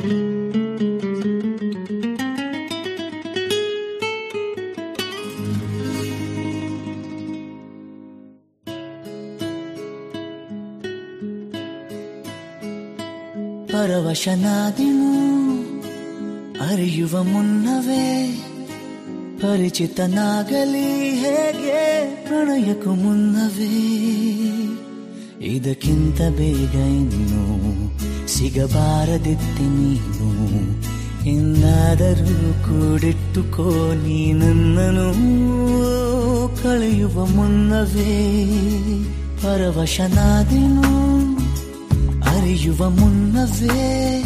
ಪರವಶನಾದೆನು ಅರಿಯುವ ಮುನ್ನವೇ ಪರಿಚಿತನಾಗಲಿ ಹೇಗೆ ಪ್ರಣಯಕ್ಕೂ ಮುನ್ನವೇ ಇದಕ್ಕಿಂತ ಬೇಗ ಇನ್ನು ಸಿಗಬಾರದಿತ್ತೆ ನೀನು ಇನ್ನಾದರೂ ಕೂಡಿಟ್ಟುಕೋ ನೀ ನನ್ನನು ಕಳೆಯುವ ಮುನ್ನವೇ ಪರವಶನಾದೆನು ಅರಿಯುವ ಮುನ್ನವೇ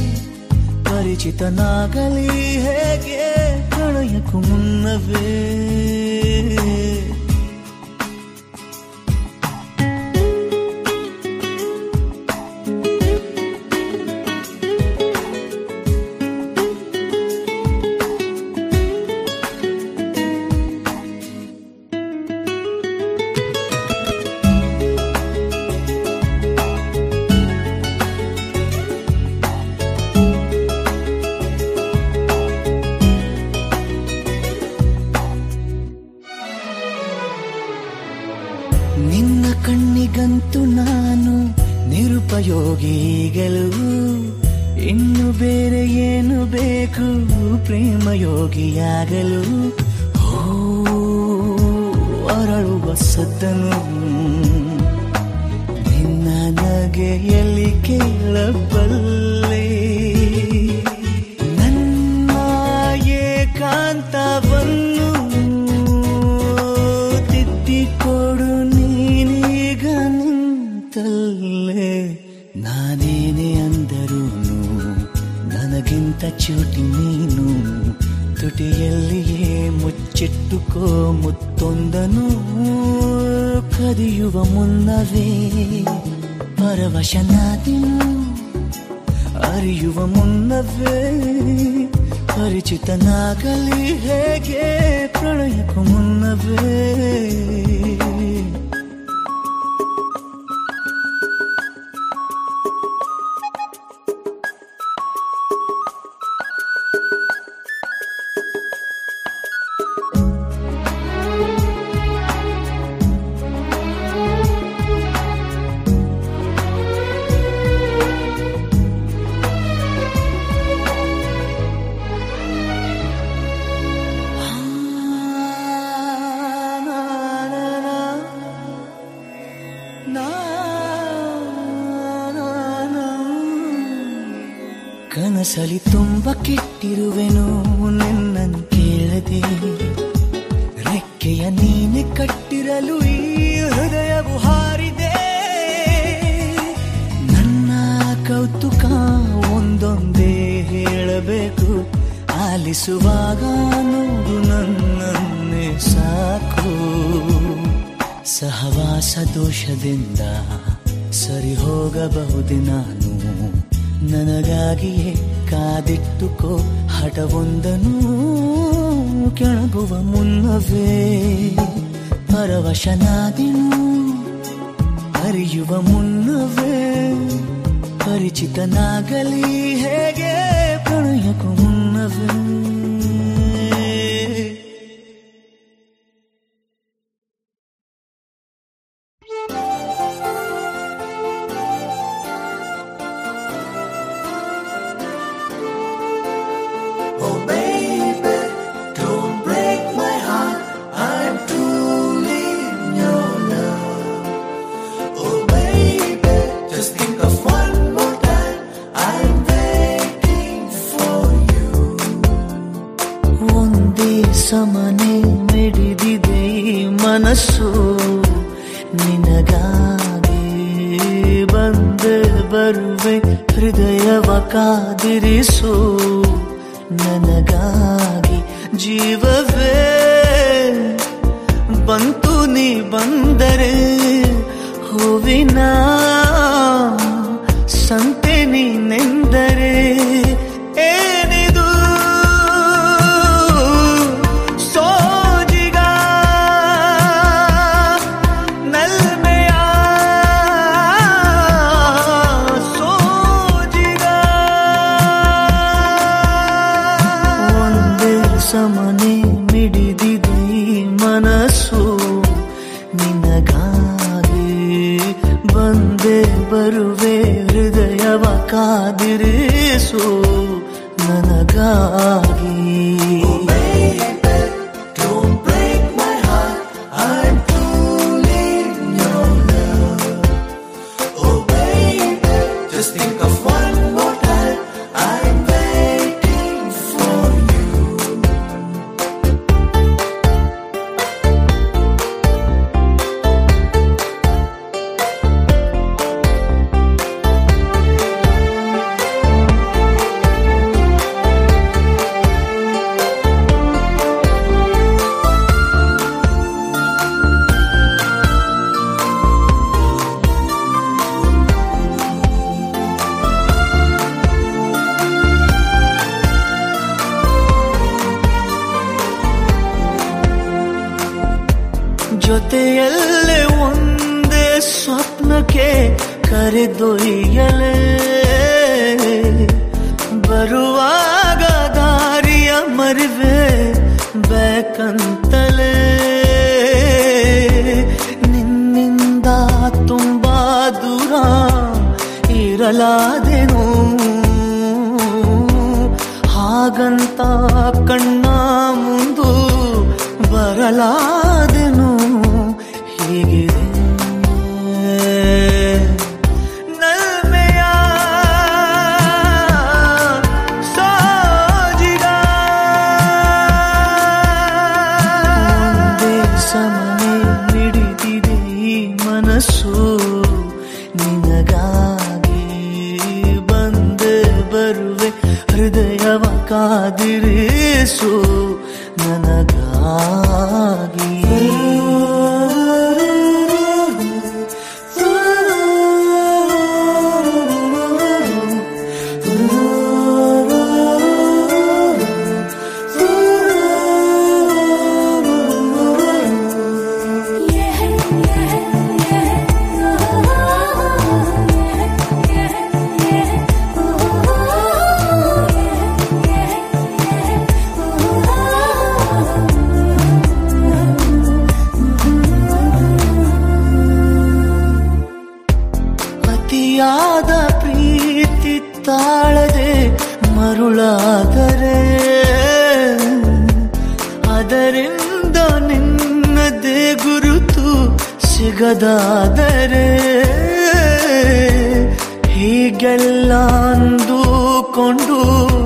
ಪರಿಚಿತನಾಗಲಿ ಹೇಗೆ ಪ್ರಣಯಕ್ಕೂ ಮುನ್ನವೇ ನಿನ್ನ ಕಣ್ಣಿಗಂತೂ ನಾನು ನಿರುಪಯೋಗಿಗಳು ಇನ್ನು ಬೇರೆ ಏನು ಬೇಕು ಪ್ರೇಮ ಯೋಗಿಯಾಗಲು ಹೋ ಅರಳುವ ಸದ್ದನು ನಿನ್ನ ನಗೆಯಲ್ಲಿ ಕೇಳಬಲ್ಲೆ ನನ್ನ ಏಕಾಂತವನ್ನು ತಿದ್ದಿಕೊಡು ನೀನೀಗ ನಿಂತಲ್ಲೇ ನಾನೇನೆ ಅಂದರೂನು ನನಗಿಂತ ಚೂಟಿ ನೀನು ತುಟಿಯಲ್ಲಿಯೇ ಮುಚ್ಚಿಟ್ಟುಕೋ ಮುತ್ತೊಂದನು ಕದಿಯುವ ಮುನ್ನವೇ ಪರವಶನಾದೆನು ಅರಿಯುವ ಮುನ್ನವೇ ಪರಿಚಿತನಾಗಲಿ ಹೇಗೆ ಪ್ರಣಯಕ್ಕೂ ಮುನ್ನವೇ ಕನಸಲಿ ತುಂಬ ಕೆಟ್ಟಿರುವೆನು ನಿನ್ನನ್ನು ಕೇಳದೆ ರೆಕ್ಕೆಯ ನೀನೆ ಕಟ್ಟಿರಲು ಈ ಹೃದಯವು ಹಾರಿದೆ ನನ್ನ ಕೌತುಕ ಒಂದೊಂದೇ ಹೇಳಬೇಕು ಆಲಿಸುವಾಗ ನೋಡು ನನ್ನನ್ನೇ ಸಾಕು ಸಹವಾಸ ದೋಷದಿಂದ ಸರಿ ಹೋಗಬಹುದೇ ನಾನು ನನಗಾಗಿಯೇ ಕಾದಿಟ್ಟುಕೋ ಹಠವೊಂದನು ಕೆಳಗುವ ಮುನ್ನವೇ ಪರವಶನಾದೆನು ಅರಿಯುವ ಮುನ್ನವೇ ಪರಿಚಿತನಾಗಲಿ ಹೇಗೆ ಪ್ರಣಯಕ್ಕೂ ಮುನ್ನವೇ Oh baby, don't break my heart. I'm truly in your love. Oh baby, just think of one more time. I'm waiting for you. ಒಂದೇ ಸಮನೆ ಮಿಡಿದಿದೆ ಈ ಮನಸ್ಸು ನಿನಗಾಗಿ ಬಂದೆ ಬರುವೆ ಹೃದಯವ ಕಾದಿರಿಸು ನನಗಾಗಿ ಜೀವವೇ ಬಂತು ನೀ ಬಂದರೆ ಹೂವಿನ ಸಂತೆ ನೀನೆಂದರೆ ಏನಿದು ಸೋಜಿಗ ನಲ್ಮೆಯ ಸೋಜಿಗ ಹೃದಯವ ಕಾದಿರಿಸು ನನಗಾಗಿ Don't break my heart. I'm truly in your love. Oh baby, just think of one more time. I'm waiting for you. ಜೊತೆಯಲ್ಲೇ ಒಂದೇ ಸ್ವಪ್ನಕ್ಕೆ ಕರೆದೊಯ್ಯಲೇ ಬರುವಾಗ ದಾರಿಯ ಮರಿವೆ ಬೇಕಂತಲೇ ನಿನ್ನಿಂದ ತುಂಬಾ ದೂರ ಇರಲಾದೆನು ಹಾಗಂತ ಕಣ್ಣ ಮುಂದು ಬರಲಾದೆನು ಹೀಗಿದೆ ನಲ್ಮೆಯ ಸಾಜಿಗ ಒಂದೇ ಸಮನೆ ಮಿಡಿದಿದೆ ಈ ಮನಸ್ಸು ನಿನಗಾಗಿ ಬಂದೆ ಬರುವೆ ಹೃದಯವ ಕಾದಿರಿಸು ನನಗಾಗಿ ಅತಿಯಾದ ಪ್ರೀತಿ ತಾಳದೆ ಮರುಳಾದರೆ ಅದರಿಂದ ನಿನ್ನದೇ ಗುರುತು ಸಿಗದಾದರೆ ಹೀಗೆಲ್ಲ ಅಂದುಕೊಂಡು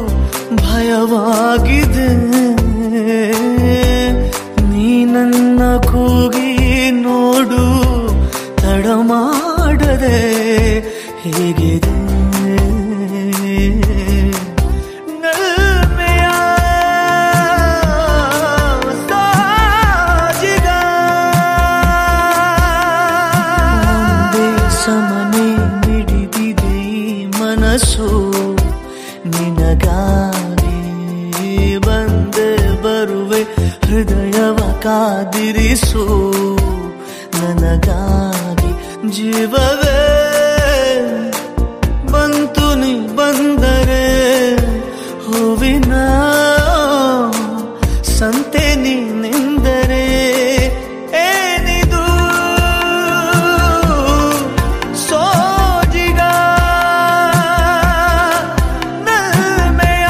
ಭಯವಾಗಿದೆ ನೀ ನನ್ನ ಕೂಗಿ ನೋಡು ತಡ ಮಾಡದೆ ಹೇಗಿದೆ ನಲ್ಮೆಯ ಸಾಜಿಗ ಒಂದೇ ಸಮನೆ ಮಿಡಿದಿದೆ ಈ ಮನಸ್ಸು ನಿನಗಾಗಿ ಬಂದೆ ಬರುವೆ ಹೃದಯವ ಕಾದಿರಿಸು ನನಗಾಗಿ ಜೀವವೇ ಬಂತು ನೀ ಬಂದರೆ ಹೂವಿನ ಸಂತೆ ನೀನೆಂದರೆ ಏನಿದು ಸೋಜಿಗ ನಲ್ಮೆಯ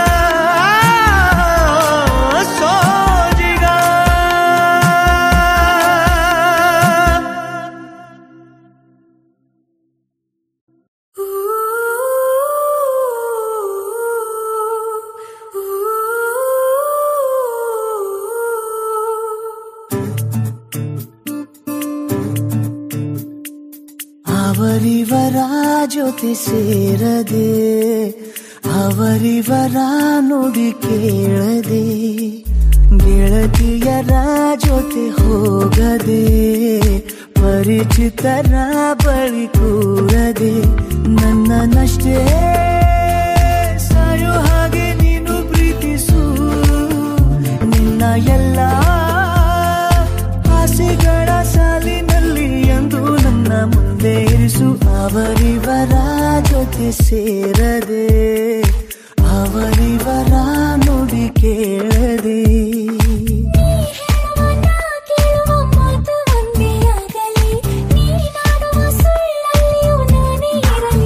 ಸೋಜಿಗ ಅವರಿವರ ಜೊತೆ ಸೇರದೆ ಅವರಿವರ ನುಡಿ ಕೇಳದೆ ಗೆಳತಿಯರ ಜೊತೆ ಹೋಗದೆ ಪರಿಚಿತರ ಬಳಿ ಕೂರದೆ ನನ್ನನ್ನಷ್ಟೇ ಸಾಯೋ ಹಾಗೆ ನೀನು ಪ್ರೀತಿಸು ನಿನ್ನ ಎಲ್ಲ ಆಸೆಗಳ ಸಾಲಿನಲ್ಲಿ ಎಂದು ನನ್ನ ಮುಂದೆ ಇರಿಸು ಅವರಿವರ ಜೊತೆ ಸೇರದೆ ಅವರಿವರ ನುಡಿ ಕೇಳದೆ ಕೇಳುವ ಮಾತು ಒಂದೇ ಆಗಲಿ ನೀನಾಡುವ ಸುಳ್ಳಲ್ಲಿಯೂ ನಾನೇ ಇರಲಿ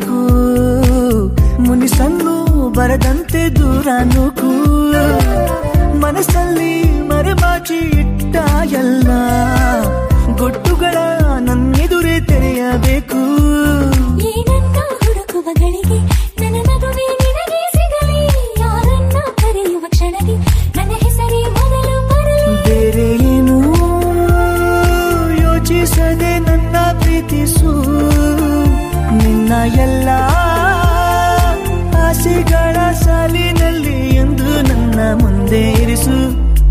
ಸಾಕು ಮುನಿಸನ್ನು ಬರದಂತೆ ದೂರ ನೂಕು ಮನಸ್ಸಲ್ಲಿ ಮರೆಮಾಚಿ ಇಟ್ಟ ಎಲ್ಲ ಗೊಟ್ಟುಗಳ ನನ್ನೆದುರೇ ತೆರೆಯಬೇಕು ಏನನ್ನ ಹುಡುಕುವ ಗಳಿಗೆ ನನ್ನ ನಗುವೆ ನಿನಗೆ ಸಿಗಲಿ ಯಾರನ್ನ ಕರೆಯುವ ಕ್ಷಣದಿ ನನ್ನ ಹೆಸರೇ ಮೊದಲು ಬರಲಿ ಬೇರೆ ಏನು ಯೋಚಿಸದೆ ನನ್ನ ಪ್ರೀತಿಸು ನಿನ್ನ ಎಲ್ಲ ಆಸೆಗಳ ಸಾಲಿನಲ್ಲಿ ಎಂದು ನನ್ನ ಮುಂದೆ ಇರಿಸು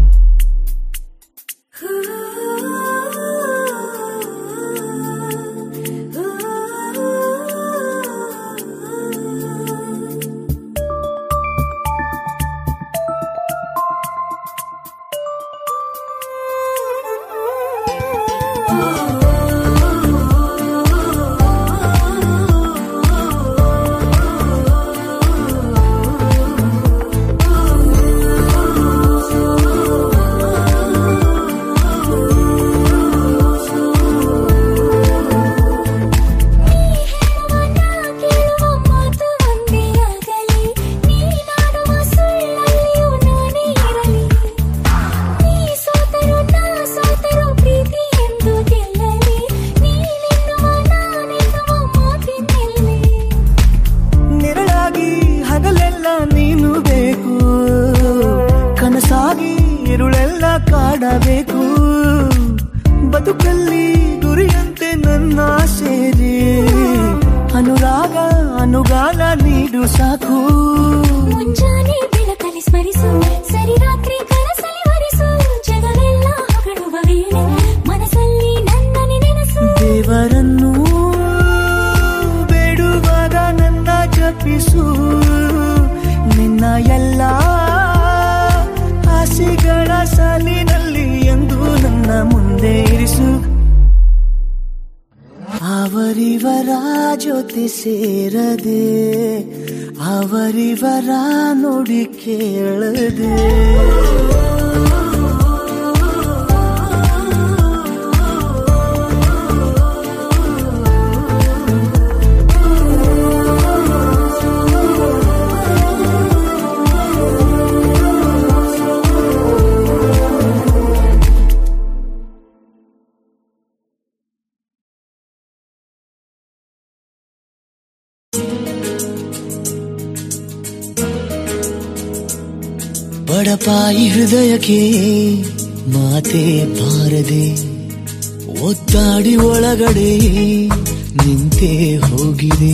ಕೇಳುವ ಮಾತು ಒಂದೇ ಆಗಲಿ ನೀನಾಡುವ ಸುಳ್ಳಲ್ಲಿಯೂ ನಾನೇ ಇರಲಿ ನೀ ಸೋತರು ನಾ ಸೋತರು ಪ್ರೀತಿ ಎಂದು ಗೆಲ್ಲಲಿ ನೀನೆನ್ನುವ ನಾನೆನ್ನುವ ಮಾತಿನಲ್ಲಿ ನೆರಳಾಗಿ ಹಗಲೆಲ್ಲ ನೀನು ಬೇಕು ಕನಸಾಗಿ ಇರುಳೆಲ್ಲ ಕಾಡಬೇಕು ಬದುಕಲ್ಲಿ ಗುರಿಯಂತೆ ನನ್ನ ಸೇರಿ ಅನುರಾಗ ಅನುಗಾಲ ನೀಡು ಸಾಕು ಮುಂಜಾನೆ ಬೆಳಕಲ್ಲಿ ಸ್ಮರಿಸು ಸರಿ ರಾತ್ರಿ ಕನಸಲ್ಲಿ ವರಿಸು ಜಗವೆಲ್ಲ ಹೊಗಳುವ ವೇಳೆ ಮನಸ್ಸಲ್ಲಿ ನನ್ನನೆ ನೆನಸು ದೇವರನ್ನು ಬೇಡುವಾಗ ನನ್ನ ಜಪಿಸು ನಿನ್ನ ಎಲ್ಲ ಆಸೆಗಳ ಸಾಲಿನಲ್ಲಿ ಎಂದು ನನ್ನ ಮುಂದೆ ಇರಿಸು ಅವರಿವರ ಜೊತೆ ಸೇರದೆ ಅವರಿವರ ನುಡಿ ಕೇಳದೆ ಬಡಪಾಯಿ ಹೃದಯಕ್ಕೆ ಮಾತೆ ಬಾರದೆ ಒತ್ತಾಡಿ ಒಳಗಡೆ ನಿಂತೆ ಹೋಗಿದೆ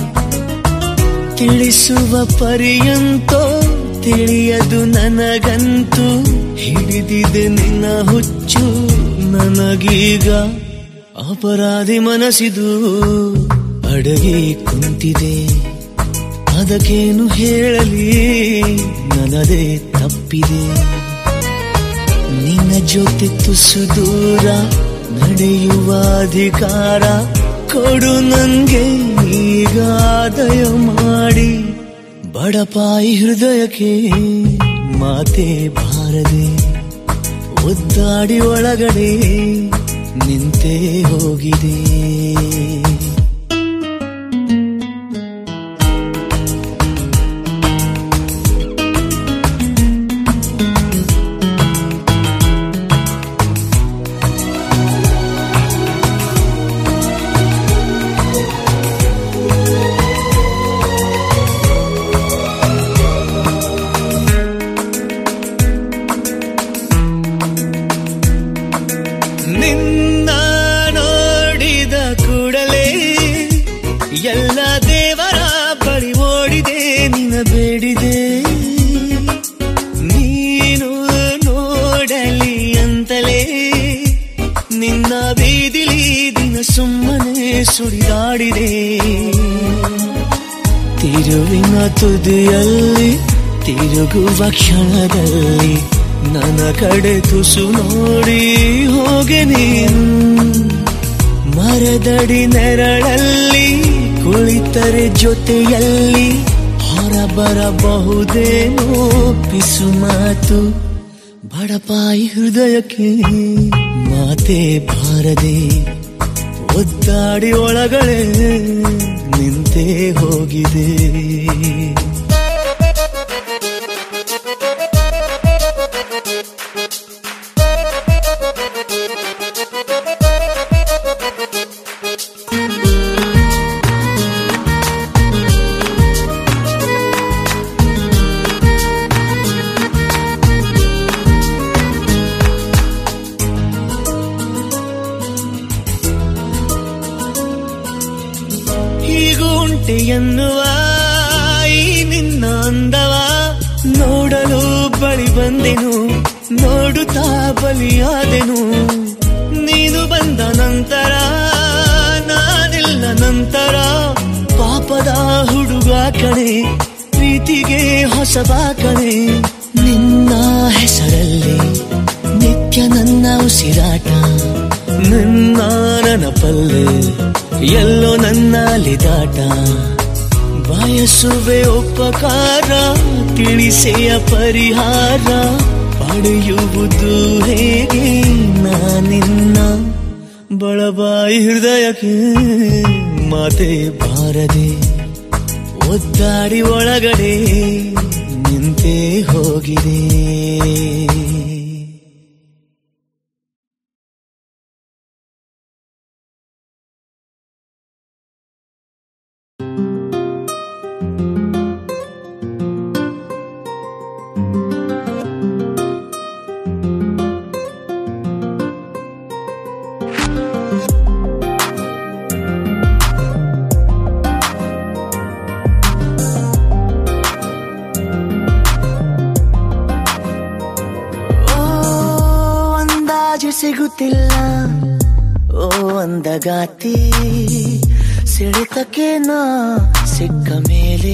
ತಿಳಿಸುವ ಪರ್ಯಂತೋ ತಿಳಿಯದು ನನಗಂತೂ ಹಿಡಿದಿದೆ ನಿನ್ನ ಹುಚ್ಚು ನನಗೀಗ ಅಪರಾಧಿ ಮನಸ್ಸಿದು ಅಡಗಿ ಕುಂತಿದೆ ಅದಕ್ಕೇನು ಹೇಳಲಿ ನನ್ನದೇ ತಪ್ಪಿದೆ ನಿನ್ನ ಜೊತೆ ತುಸು ದೂರ ನಡೆಯುವ ಅಧಿಕಾರ ಕೊಡು ನಂಗೆ ಈಗ ದಯ ಮಾಡಿ ಬಡಪಾಯಿ ಹೃದಯಕ್ಕೆ ಮಾತೆ ಬಾರದೆ ಒದ್ದಾಡಿ ಒಳಗಡೆ ನಿಂತೇ ಹೋಗಿದೆ ನಿನ್ನ ನೋಡಿದ ಕೂಡಲೇ ಎಲ್ಲ ದೇವರ ಬಳಿ ಓಡಿದೆ ನಿನ್ನ ಬೇಡಿದೆ ನೀನು ನೋಡಲಿ ಅಂತಲೇ ನಿನ್ನ ಬೀದಿಲಿ ದಿನ ಸುಮ್ಮನೆ ಸುಳಿದಾಡಿದೆ ತಿರುವಿನ ತುದಿಯಲ್ಲಿ ತಿರುಗುವ ಕ್ಷಣದಲ್ಲಿ ನನ್ನ ಕಡೆ ತುಸು ನೋಡಿ ಹೋಗೆ ನೀನು ಮರದಡಿ ನೆರಳಲ್ಲಿ ಕುಳಿತರೆ ಜೊತೆಯಲ್ಲಿ ಹೊರಬರಬಹುದೇನೋ ಪಿಸು ಮಾತು ಬಡಪಾಯಿ ಹೃದಯಕ್ಕೆ ಮಾತೆ ಬಾರದೆ ಒದ್ದಾಡಿ ಒಳಗಡೆ ನಿಂತೇ ಹೋಗಿದೆ ಹೀಗೂ ಉಂಟೆ ಎನ್ನುವ ಈ ನಿನ್ನ ಅಂದವ ನೋಡಲು ಬಳಿ ಬಂದೆನು ನೋಡುತ್ತಾ ಬಲಿಯಾದೆನು ನೀನು ಬಂದ ನಂತರ ನಾನಿಲ್ಲ ನಂತರ ಪಾಪದ ಹುಡುಗ ಕಣೆ ಪ್ರೀತಿಗೆ ಹೊಸಬ ಕಣೆ ನಿನ್ನ ಹೆಸರಲ್ಲಿ ನಿತ್ಯ ನನ್ನ ಉಸಿರಾಟ ನನ್ನ ನೆನಪಲ್ಲೇ ಎಲ್ಲೋ ನನ್ನ ಲಿದಾಟ ಬಯಸುವೆ ಉಪಕಾರ ತಿಳಿಸೆಯ ಪರಿಹಾರ ಪಡೆಯುವುದು ಹೇಗೆ ನಾನಿನ್ನ ಬಳಬಾಯಿ ಹೃದಯಕ್ಕೆ ಮಾತೆ ಬಾರದೆ ಒದ್ದಾಡಿ ಒಳಗಡೆ ನಿಂತೇ ಹೋಗಿದೆ ಓ ಅಂದಾಜು ಸಿಗುತ್ತಿಲ್ಲ ಓ ಅಂದಗಾತಿ ಸಿಡಿತಕ್ಕೆ ನಾ ಸಿಕ್ಕ ಮೇಲೆ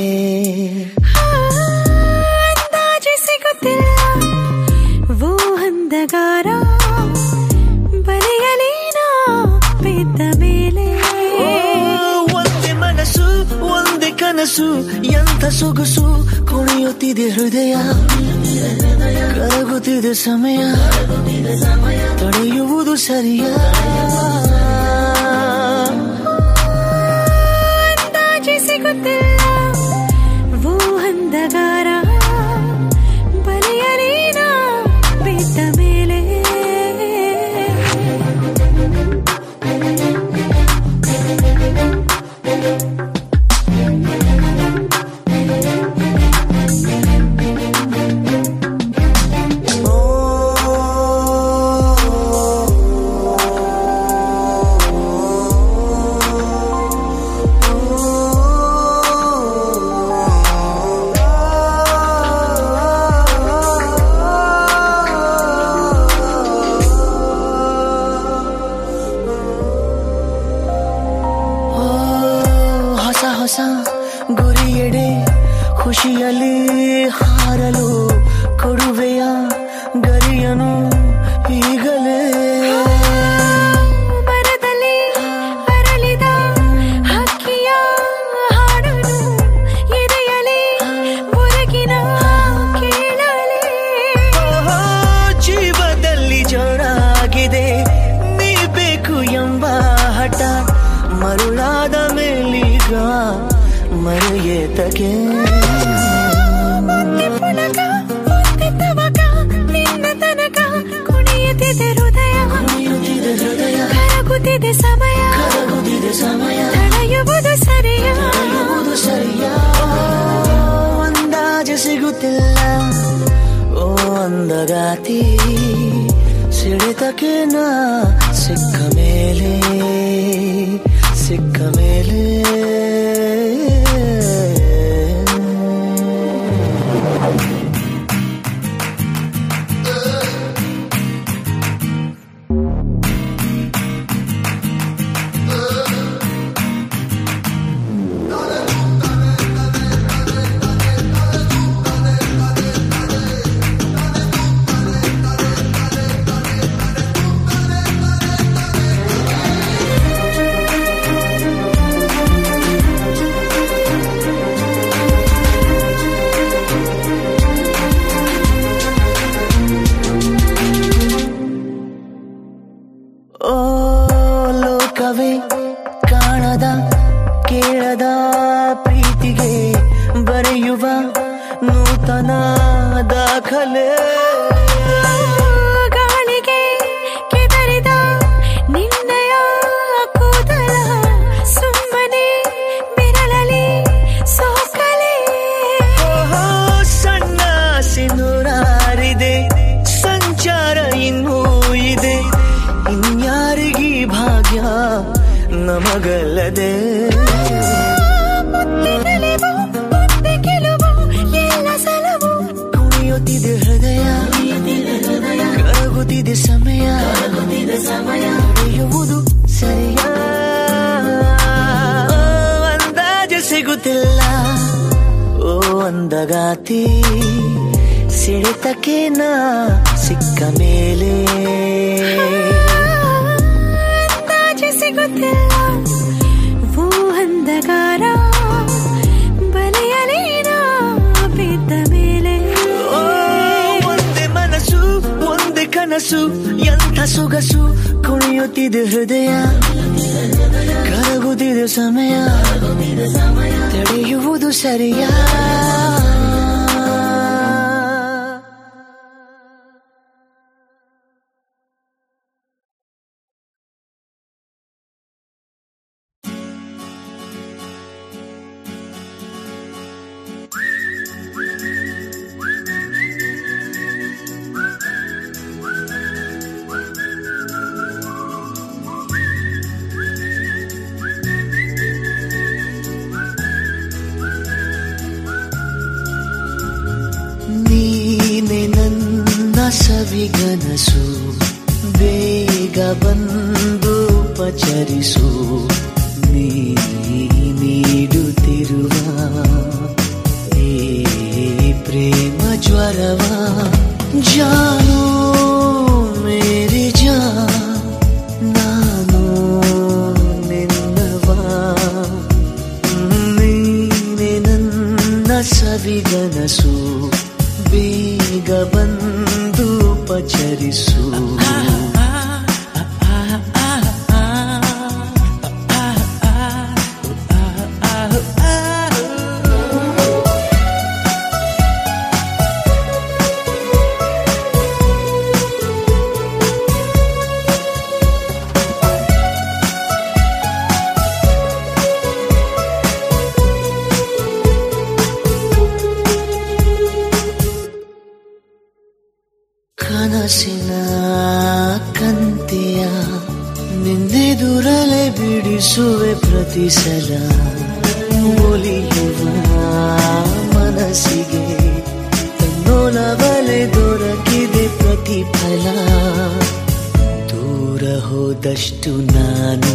ಅಂದಾಜು ಸಿಗುತ್ತಿಲ್ಲ ಓ ಅಂದಗಾರ ಬರೆಯಲೇನ ಬಿದ್ದ ಮೇಲೆ ಓ, ಒಂದೇ ಮನಸ್ಸು ಒಂದೇ ಕನಸು ಎಂಥ ಸೊಗಸು ಕುಣಿಯುತ್ತಿದೆ ಹೃದಯ ಕರಗುತ್ತಿದೆ ಸಮಯ ತಡೆಯುವುದು ಸರಿಯ ಅಂದಾಜು ಸಿಗುತ್ತಿಲ್ಲ ಓ ಅಂದಗಾರ ಬರೆಯಲೇನ ಬಿದ್ದ ಮೇಲೆ ಓ, ಹೊಸ ಹೊಸ ಗುರಿಯೆಡೆ ಖುಷಿಯಲ್ಲಿ ಹಾರಲು ಕೊಡುವೆಯ ಗರಿಯನು ಈಗಲೇ ಮರದಲ್ಲಿ ಅರಳಿದ ಹಕ್ಕಿಯ ಹಾಡನು ಎದೆಯಲಿ ಹೊರಗಿನ ಕೇಳಲೇ ಓಹೋ, ಜೀವದಲ್ಲಿ ಜೋರಾಗಿದೆ ನೀ ಬೇಕು ಎಂಬ ಹಠ ಮರುಳಾದ ಮೇಲೀಗ ಮರೆಯೇತಕ್ಕೆ ಒಂದೇ ಪುಳಕ ಒಂದೇ ತವಕ ನಿನ್ನ ತನಕ ಕುಣಿಯುತ್ತಿದೆ ಹೃದಯ ಕುಣಿಯುತ್ತಿದೆ ಹೃದಯ ಕರಗುತ್ತಿದೆ ಸಮಯ ಕರಗುತ್ತಿದೆ ಸಮಯ ತಡೆಯುವುದು ಸರಿಯ ಯಾವುದು ಸರಿಯ ಅಂದಾಜು ಸಿಗುತ್ತಿಲ್ಲ ಓ ಅಂದಗಾತಿ ಸಿಡಿತಕ್ಕೆ ನಾ ಸಿಕ್ಕ ಮೇಲೆ ಸಿಕ್ಕ ಮೇಲೆ ಓ ಬರೆಯುವ ನೂತನ ದಾಖಲೆ ಗಾಳಿಗೆ ಕೆದರಿದ ನಿನ್ನಯ ಕೂದಲ ಸುಮ್ಮನೆ ಬೆರಳಲಿ ಸೋಕಲೆ ಓಹೋ, ಸಣ್ಣ ಸಿನುರಾರಿದೆ ಸಂಚಾರ ಇನ್ನೂ ಇದೆ ಇನ್ಯಾರಿಗೀ ಭಾಗ್ಯ ನಮಗಲ್ಲದೆ ಮುತ್ತಿನಲಿವು ಮುತ್ತೆ ಗೆಲುವು ಎಲ್ಲ ಸಲವು ಕುಣಿಯುತ್ತಿದೆ ಹೃದಯ ಕರಗುತ್ತಿದೆ ಸಮಯ ನಡೆಯುವುದು ಸರಿಯ ಅಂದಾಜು ಸಿಗುತ್ತಿಲ್ಲ ಓ ಅಂದಗಾತಿ ಸಿಡಿತಕ್ಕೆ ನಾ ಸಿಕ್ಕ ಮೇಲೆ ಅಂದಾಜು ಸಿಗುತ್ತಿಲ್ಲ ಓ ಅಂಧಕಾರ ಬಲೆಯಲೇನ ಬಿದ್ದ ಮೇಲೆ ಓ, ಒಂದೇ ಮನಸ್ಸು ಒಂದೇ ಕನಸು ಎಂಥ ಸೊಗಸು ಕುಣಿಯುತ್ತಿದೆ ಹೃದಯ ಕರಗುತ್ತಿದೆ ಸಮಯ ತಡೆಯುವುದು ಸರಿಯಾ ನೀನೆ ನನ್ನ ಸವಿಗನಸು ಬೇಗ ಬಂದು ಪಚರಿಸು ನೀ ನೀಡುತ್ತಿರುವ ಈ ಪ್ರೇಮ ಜ್ವರವ ಜಾನು ಮೇರಿ ಜಾ ನಾನು ನಿನ್ನವಾ ನೀನೆ ನನ್ನ ಸವಿಗನಸು ಬೇಗ ಬಂದು ಪಚರಿಸು ಕನಸಿನ ಕಂತೆಯ ನಿನ್ನೆದುರಲೆ ಬಿಡಿಸುವೆ ಪ್ರತಿ ಸಲ ಒಲಿಯುವ ಮನಸ್ಸಿಗೆ ತನ್ನೋಲವಲೆ ದೊರಕಿದೆ ಪ್ರತಿಫಲ ದೂರ ಹೋದಷ್ಟು ನಾನು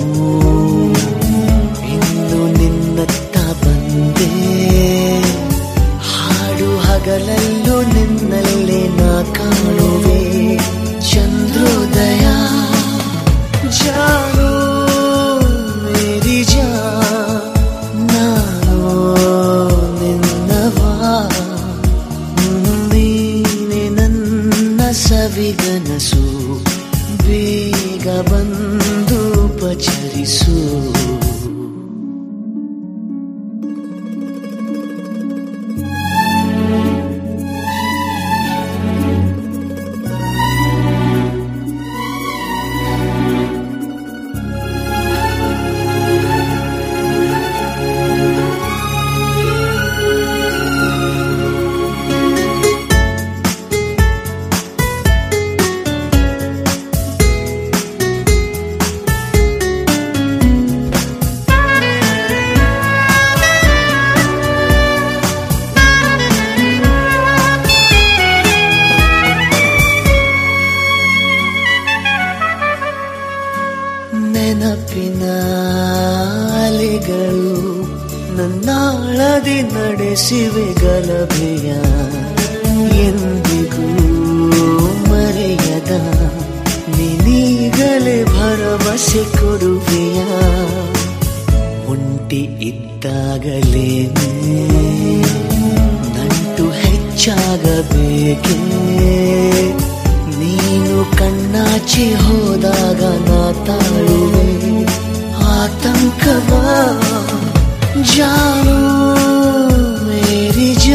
ಇನ್ನು ನಿನ್ನತ್ತ ಬಂದೆ ಹಾಡು ಹಗಲಲ್ಲೂ ನಿನ್ನಲ್ಲೇ ನಾ ಕಾಣುವೆ ಚಂದ್ರೋದಯ ಜಾನು ಮೇರಿ ಜಾ ನಾನು ನಿನ್ನವಾ ನೀನೆ ನನ್ನ ಸವಿಗನಸು ಬೇಗ ಬಂದು ಪಚರಿಸು ನೆನಪಿನ ಅಲೆಗಳು ನನ್ನಾಳದಿ ನಡೆಸಿವೆ ಗಲಭೆಯ ಎಂದಿಗೂ ಮರೆಯದ ನಿನೀಗಲೇ ಭರವಸೆ ಕೊಡುವೆಯ ಒಂಟಿ ಇದ್ದಾಗಲೇನೆ ನಂಟು ಹೆಚ್ಚಾಗಬೇಕೇ ನೀನು ಕಣ್ಣಾಚಿ ಹೋದಾಗ ನಾ ತಾಳುವೆ ಆತಂಕವ ಜಾನು ಮೇರಿ ಜಾ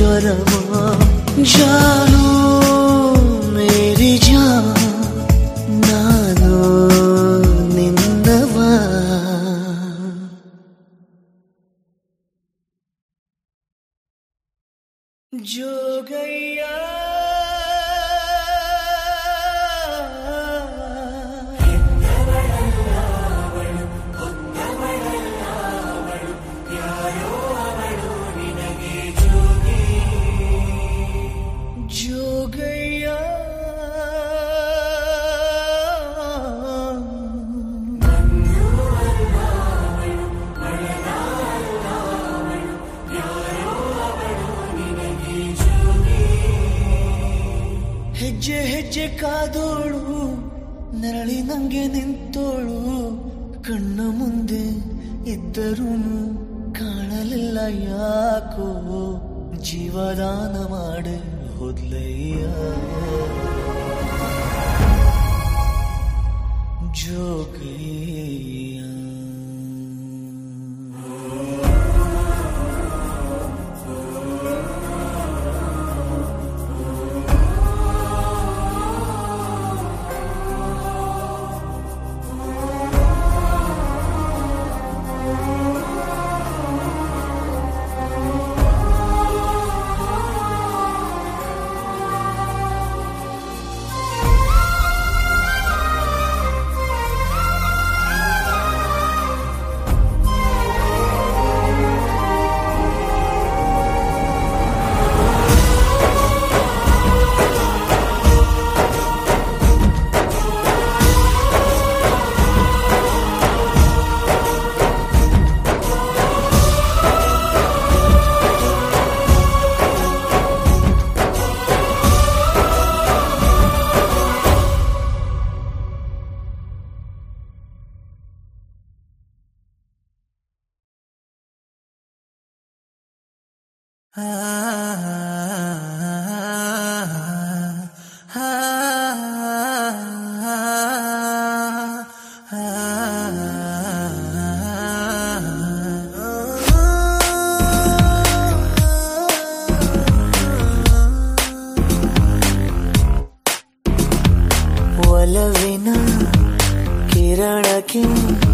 ज्वरमा जानो मेरी जान ನಾನು ನಿನ್ನವ ಜೋಗಯ್ಯ ಜೋಗಯ್ಯ ಹೆಜ್ಜೆ ಹೆಜ್ಜೆ ಕಾದೋಳು ನೆರಳಿ ನಂಗೆ ನಿಂತೋಳು ಕಣ್ಣ ಮುಂದೆ ಇದ್ದರೂ ಕಾಣಲಿಲ್ಲ ಯಾಕೋ ಜೀವದಾನ ಮಾಡೆ ಹೋದ್ಲಯ್ಯ ಜೋಗಯ್ಯ ಒಲವಿನ ಕಿರಣಕ್ಕೆ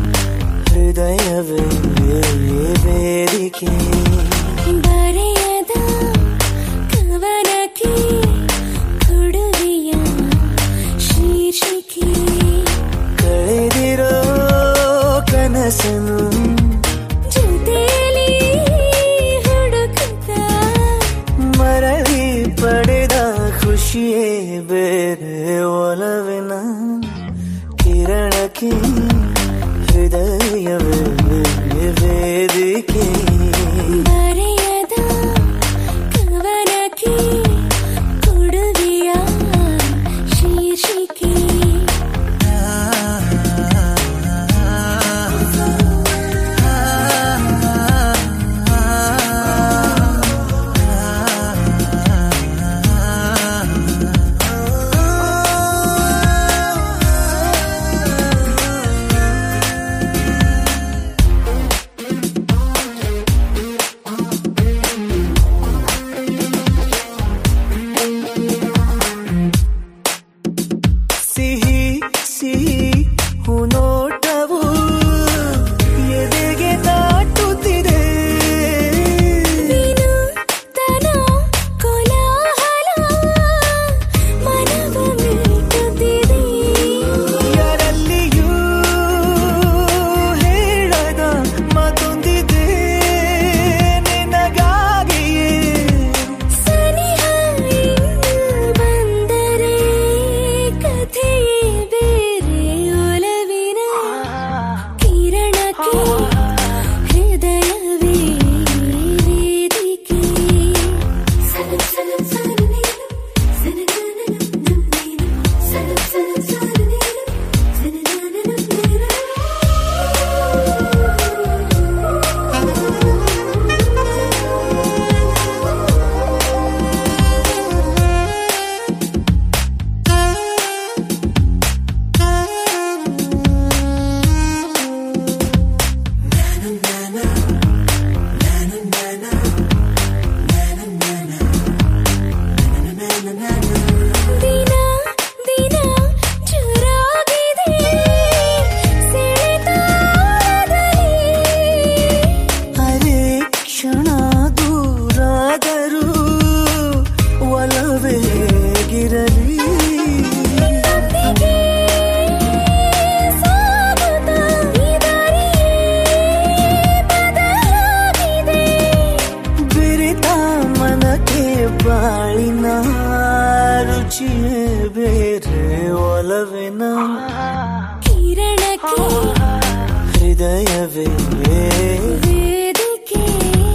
ಹೃದಯವೇ ವೇದಿಕೆ ಬರೆಯದ ಕವನಕ್ಕೆ ಕೊಡುಗೆಯ ಶೀರ್ಷಿಕೆ ಕಳೆದಿರೋ ಕನಸನು ಜೊತೆಯಲ್ಲಿ ಹುಡುಕುತ್ತಾ ಮರಳಿ ಪಡೆದ ಖುಷಿಯೇ ಬೇರೆ ಒಲವಿನ ಕಿರಣಕ್ಕೆ ಹೃದಯವೇ ವೇದಿಕೆ ಬರೆಯದ ಕವನಕ್ಕೆ ಕೊಡುಗೆಯ ಶೀರ್ಷಿಕೆ ಸಿಹಿ ಸಿಹಿ ಹುನೋಟವು ಎದೆಗೆ ದಾಟುತ್ತಿದೆ ವಿನೂತನ ಕೋಲಾಹಲ ಮನವ ಮೀಟುತ್ತಿದೆ ಯಾರಲ್ಲಿಯೂ ಹೇಳದ ಮತ್ತೊಂದಿದೆ ನಿನಗಾಗಿಯೇ ಸನಿಹ ಬಂದರೆ ಕಥೆಯೇ ಬೇರೆ ಒಲವಿನ ಹೃದಯವೇ ವೇದಿಕೆ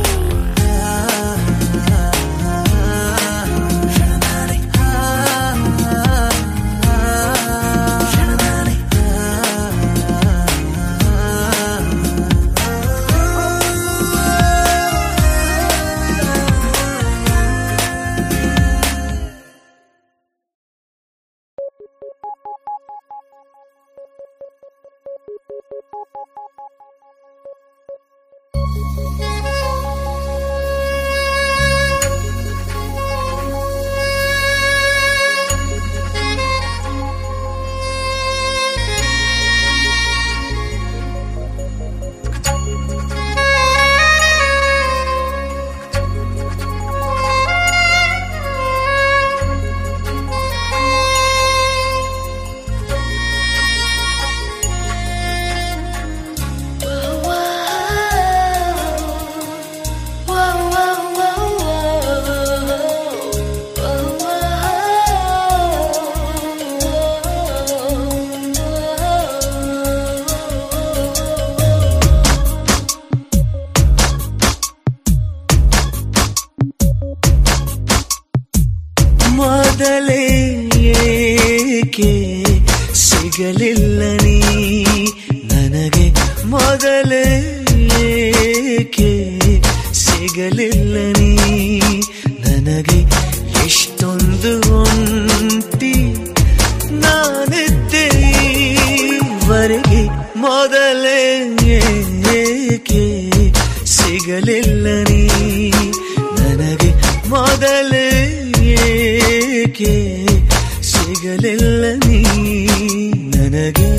ಮೊದಲೇ ಏಕೆ ಸಿಗಲಿಲ್ಲ ನೀ ನನಗೆ ಮೊದಲೇ ಏಕೆ ಸಿಗಲಿಲ್ಲ ನೀ ನನಗೆ ಎಷ್ಟೊಂದು ಒಂಟಿ ನಾನಿದ್ದೆ ಈವರೆಗೆ ಮೊದಲೇ ಏಕೆ ಸಿಗಲಿಲ್ಲ ನೀ ನನಗೆ ಮೊದಲೇ ಏಕೆ ಸಿಗಲಿಲ್ಲ ನೀ ನನಗೆ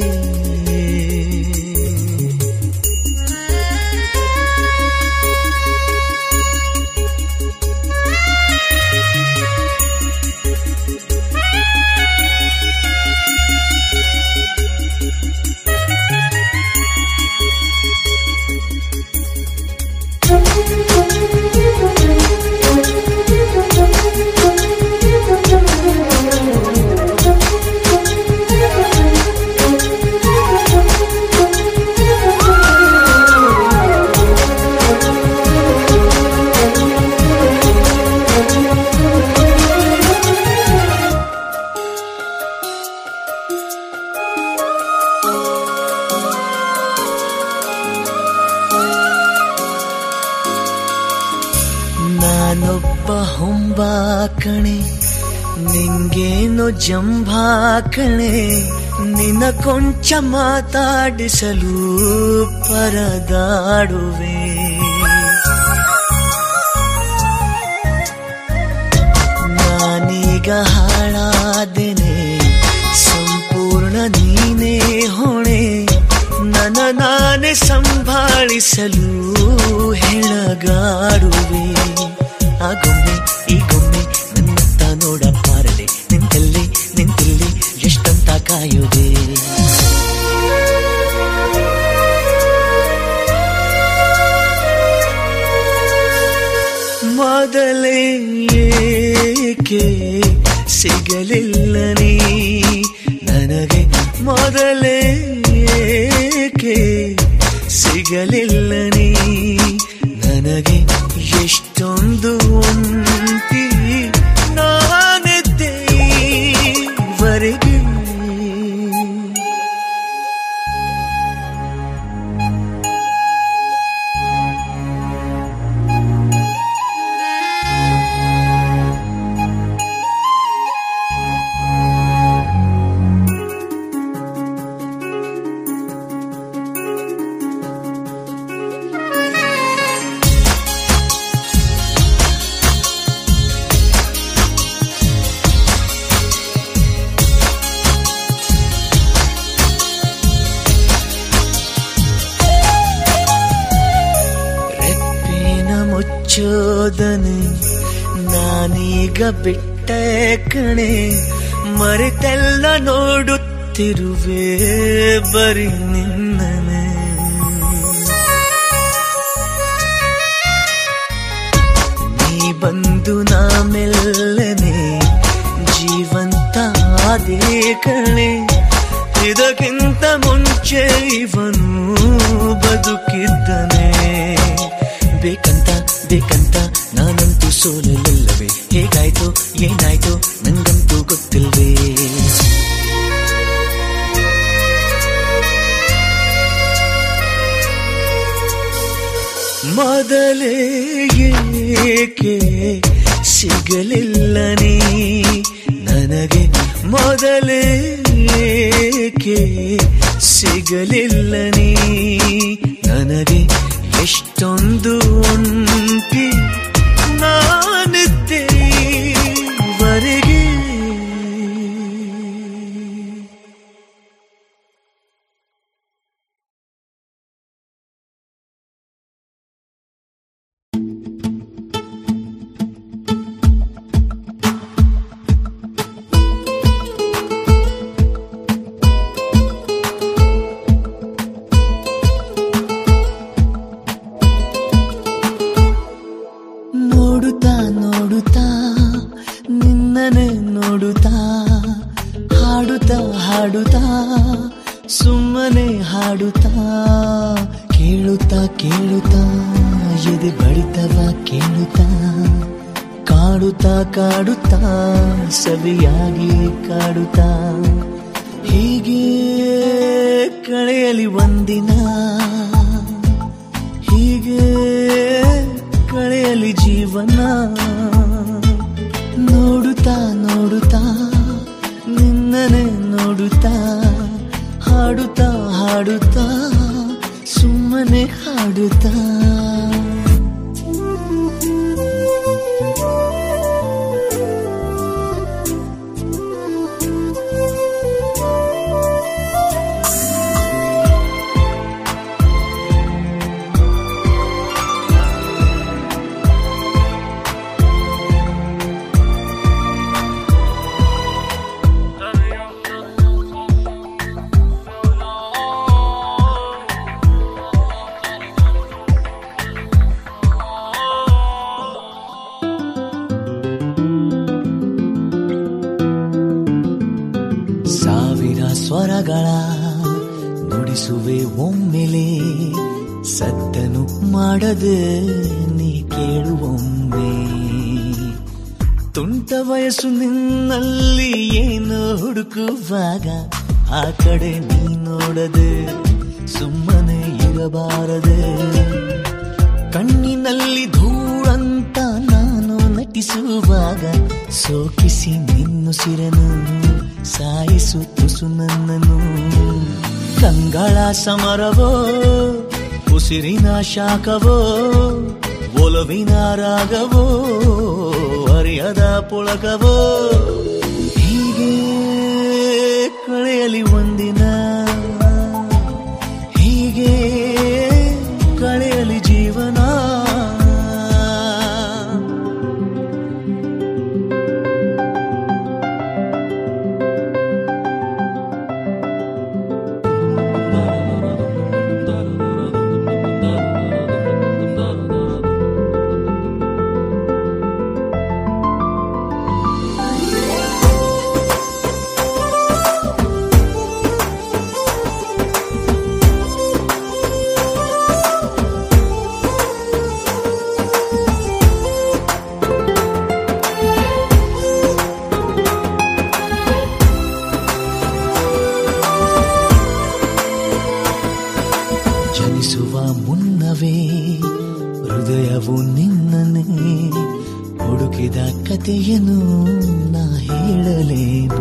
ನಾನೊಬ್ಬ ಹೊಂಬಾಕಣೆ ನಿಂಗೇನು ಜಂಭಾಕಣೆ ನಿನ್ನ ಕೊಂಚ ಮಾತಾಡಿಸಲು ಪರದಾಡುವೆ ನಾನೀಗ ಹಾಳಾದೆನೆ ಸಂಪೂರ್ಣ ನೀನೇ ಹೊಣೆ ನನ್ನ ನಾನೇ ಸಂಭಾಳಿಸಲು ಹೆಳಗಾಡುವೆ ಆ ಗೊಮ್ಮೆ ಈ ಗೊಮ್ಮೆ ನನ್ನತ್ತ ನೋಡಬಾರದೆ ನಿಂತಲ್ಲಿ ನಿಂತಿಲ್ಲಿ ಎಷ್ಟಂತ ಕಾಯುವೆ ಮೊದಲೇ ಏಕೆ ಸಿಗಲಿಲ್ಲ ನೀ ನನಗೆ ಮೊದಲೇ ಏಕೆ ಸಿಗಲಿಲ್ಲ ನೀ ನನಗೆ ಎಷ್ಟೊಂದು ಒಂಟಿ ನಾನಿದ್ದೆ ಈವರೆಗೆ ರೆಪ್ಪಿನ ಮುಚ್ಚೋದನೆ ನಾನೀಗ ಬಿಟ್ಟ ಕಣೆ ಮರೆತೆಲ್ಲ ನೋಡುತ್ತಿರುವೆ ಬರೀ ನಿನ್ನನೆ ನೀ ಬಂದು ನಾ ಮೆಲ್ಲನೆ ಜೀವಂತ ಆದೇ ಕಣೆ ಇದಕ್ಕಿಂತ ಮುಂಚೆ ಇವನು ಬದುಕಿದ್ದನೆ ಬೇಕಂತ ಬೇಕಂತ ನಾನಂತೂ ಸೋಲಲಿಲ್ಲವೇ ಹೇಗಾಯ್ತು ಏನಾಯ್ತು ನಂಗಂತೂ ಗೊತ್ತಿಲ್ವೇ ಮೊದಲೇ ಏಕೆ ಸಿಗಲಿಲ್ಲ ನೀ ನನಗೆ ಮೊದಲೇ ಏಕೆ ಸಿಗಲಿಲ್ಲ ನೀ ನನಗೆ ಎಷ್ಟೊಂದು ಒಂಟಿ ನಾನಿದ್ದೆ ವರೆಗೆ ನೋಡುತ್ತಾ ನೋಡುತ್ತಾ ನಿನ್ನನೆ ನೋಡುತ್ತಾ ಹಾಡುತ್ತಾ ಹಾಡುತ್ತಾ ಸುಮ್ಮನೆ ಹಾಡುತ್ತಾ ಕೇಳುತ್ತಾ ಕೇಳುತ್ತಾ ಎದೆ ಬಡಿತವ ಕೇಳುತ್ತಾ ಕಾಡುತ್ತಾ ಕಾಡುತ್ತಾ ಸವಿಯಾಗಿ ಕಾಡುತ್ತಾ ಹೀಗೆ ಕಳೆಯಲಿ ಒಂದಿನ ಹೀಗೆ ಕಳೆಯಲಿ ಜೀವನ ನೋಡುತ್ತಾ ನೋಡುತ್ತಾ ನಿನ್ನನೆ ನೋಡುತ್ತಾ ಹಾಡುತ್ತಾ ಹಾಡುತ್ತಾ ಸುಮ್ಮನೆ ಹಾಡುತ್ತಾ ಸಾವಿರ ಸ್ವರಗಳ ನುಡಿಸುವೆ ಒಮ್ಮೆಲೆ ಸದ್ದನು ಮಾಡದೆ ನೀ ಕೇಳುವೊಮ್ಮೆ ತುಂಟ ವಯಸ್ಸು ನಿನ್ನಲ್ಲಿ ಏನು ಹುಡುಕುವಾಗ ಆ ಕಡೆ ನೀ ನೋಡದೆ ಸುಮ್ಮನೆ ಇರಬಾರದೆ ಕಣ್ಣಿನಲ್ಲಿ ಧೂಳಂತ ನಾನು ನಟಿಸುವಾಗ ಸೋಕಿಸಿ ನಿನ್ನುಸಿರನು ಸಾಯಿಸು ತುಸು ನನ್ನನು ಕಂಗಳ ಸಮರವೋ ಉಸಿರಿನ ಶಾಖವೋ ಒಲವಿನ ರಾಗವೋ ಅರಿಯದ ಪುಳಕವೋ ಹೀಗೆ ಕಳೆಯಲಿ ಒಂದಿನ ಹೀಗೆ ಕಳೆಯಲಿ ಜೀವನ ಜನಿಸುವ ಮುನ್ನವೇ ಹೃದಯವು ನಿನ್ನನ್ನೇ ಹುಡುಕಿದ ಕಥೆಯನ್ನು ನಾ ಹೇಳಲೇನು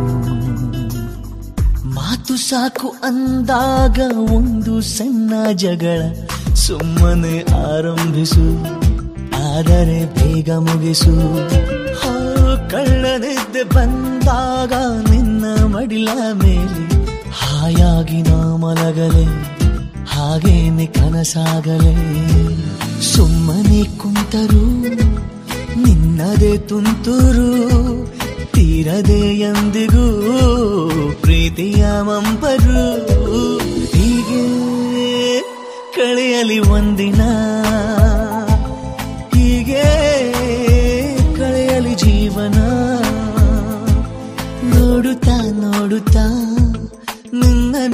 ಮಾತು ಸಾಕು ಅಂದಾಗ ಒಂದು ಸಣ್ಣ ಜಗಳ ಸುಮ್ಮನೆ ಆರಂಭಿಸು ಆದರೆ ಬೇಗ ಮುಗಿಸು ಹೋ, ಕಳ್ಳನಿದ್ದೆ ಬಂದಾಗ ನಿನ್ನ ಮಡಿಲ ಮೇಲೆ ಹಾಯಾಗಿ ನಾ ಮಲಗಲೆ ಹಾಗೇನೆ ಕನಸಾಗಲೇ ಸುಮ್ಮನೆ ಕುಂತರು ನಿನ್ನದೇ ತುಂತುರು ತೀರದೆ ಎಂದಿಗೂ ಪ್ರೀತಿಯ ಮಂಪರು ಹೀಗೆ ಕಳೆಯಲಿ ಒಂದಿನ ಹೀಗೆ ಕಳೆಯಲಿ ಜೀವನ ನೋಡುತ್ತಾ ನೋಡುತ್ತಾ ನಿನ್ನ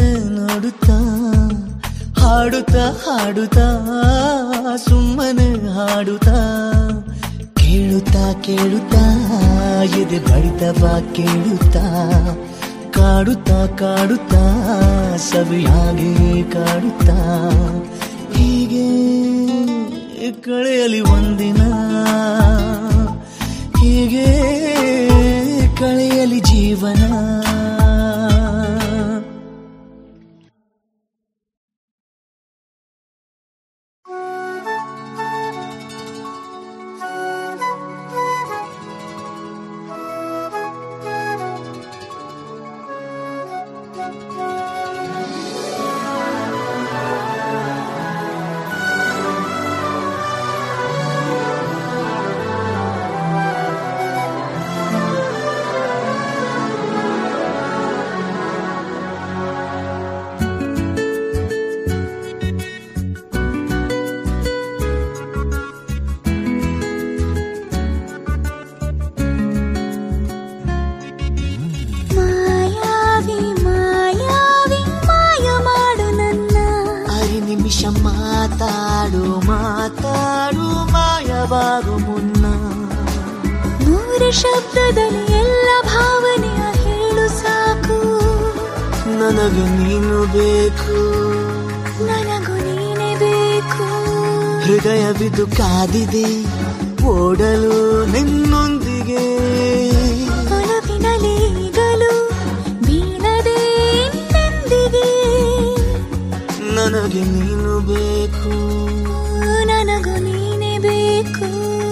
ಹಾಡುತ್ತಾ ಹಾಡುತ್ತಾ ಸುಮ್ಮನೆ ಹಾಡುತ್ತಾ ಕೇಳುತ್ತಾ ಕೇಳುತ್ತಾ ಎದೆ ಬಡಿತವ ಕೇಳುತ್ತಾ ಕಾಡುತ್ತಾ ಕಾಡುತ್ತಾ ಸವಿಯಾಗಿ ಕಾಡುತ್ತಾ ಹೀಗೆ ಕಳೆಯಲಿ ಒಂದಿನ ಹೀಗೆ ಕಳೆಯಲಿ ಜೀವನ ಮಾಯಾವಿ ಮಾಯಾವಿ ಮಾಯ ಮಾಡು ನನ್ನ ಅರೆ ನಿಮಿಷ ಮಾತಾಡು ಮಾತಾಡು ಮಾಯವಾಗು ಮುನ್ನ ಮೂರು ಶಬ್ದದಲ್ಲಿ ಎಲ್ಲ ಭಾವನೆಯ ಹೇಳು ಸಾಕು ನನಗೆ ನೀನು ಬೇಕು ನನಗೂ ನೀನೇ ಬೇಕು ಹೃದಯವಿದು ಕಾದಿದೆ ಓಡಲು ನಿನ್ನೊಂದಿಗೆ ಒಲವಿನಲ್ಲಿ ಈಗಲೂ ಬೀಳದೆ ಇನ್ನೆಂದಿಗೆ ನನಗೆ ನೀನು ಬೇಕು ನನಗೂ ನೀನೇ ಬೇಕು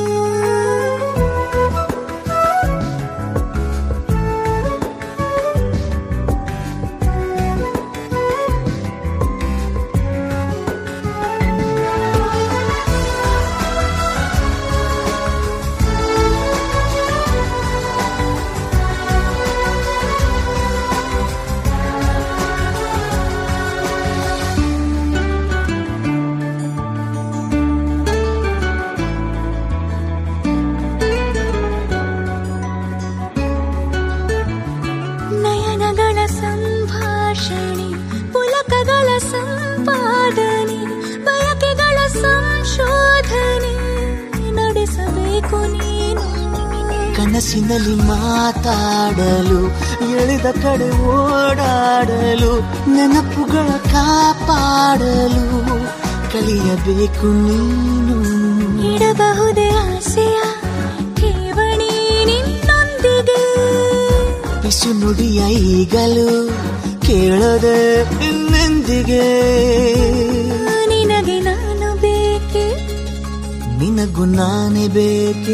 ನಯನಗಳ ಸಂಭಾಷಣೆ ಪುಲಕಗಳ ಸಂಪಾದನೆ ಬಯಕೆಗಳ ಸಂಶೋಧನೆ ನಡೆಸಬೇಕು ನೀನು ಕನಸಿನಲ್ಲಿ ಮಾತಾಡಲು ಎಳೆದ ಕಡೆ ಓಡಾಡಲು ನೆನಪುಗಳ ಕಾಪಾಡಲು ಕಲಿಯಬೇಕು ನೀನು ಇಡಬಹುದೇ ಆಸೆಯ ಠೇವಣಿ ನಿನ್ನೊಂದಿಗೆ ಬಿಸು ನುಡಿಯ ಈಗಲು ಕೇಳದೆ ಇನ್ನೆಂದಿಗೆ ನಿನಗೆ ನಾನು ಬೇಕೆ ನಿನಗೂ ನಾನೇ ಬೇಕೆ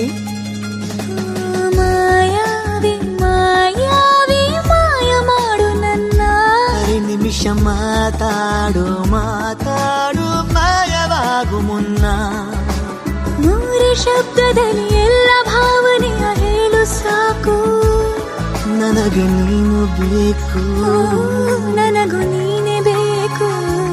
ಮಾಯಾವಿ ಮಾಯಾವಿ ಮಾಯ ಮಾಡು ನನ್ನ ಅರೆ ನಿಮಿಷ ಮಾತಾಡು ಮಾತಾಡು ಮಾಯವಾಗು ಮುನ್ನ ಮೂರು ಶಬ್ದದಲ್ಲಿ ಎಲ್ಲ ಭಾವನೆಯ ಹೇಳು ಸಾಕು ನನಗೆ ನೀನು ಬೇಕು ನನಗೂ ನೀನೇ ಬೇಕು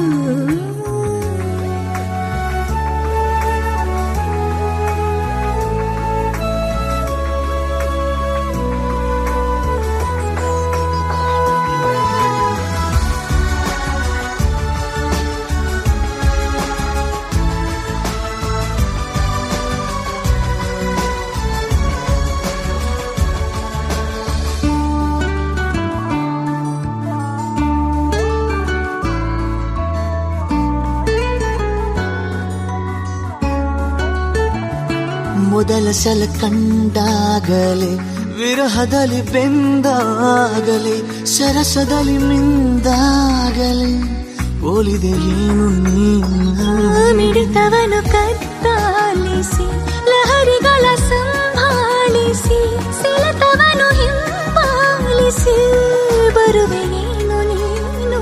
ಮೊದಲ ಸಲ ಕಂಡಾಗಲೇ ವಿರಹದಲ್ಲಿ ಬೆಂದಾಗಲೇ ಸರಸದಲ್ಲಿ ಮಿಂದಾಗಲೇ ಹೋಲಿದೆ ಏನು ನೀನು ಮಿಡಿತವನು ಕತ್ತಾಲಿಸಿ ಲಹರಿಗಳ ಸಂಭಾಳಿಸಿ ಸೆಳೆತವನು ಹಿಂಬಾಲಿಸಿ ಬರುವೆ ನೀನು ನೀನು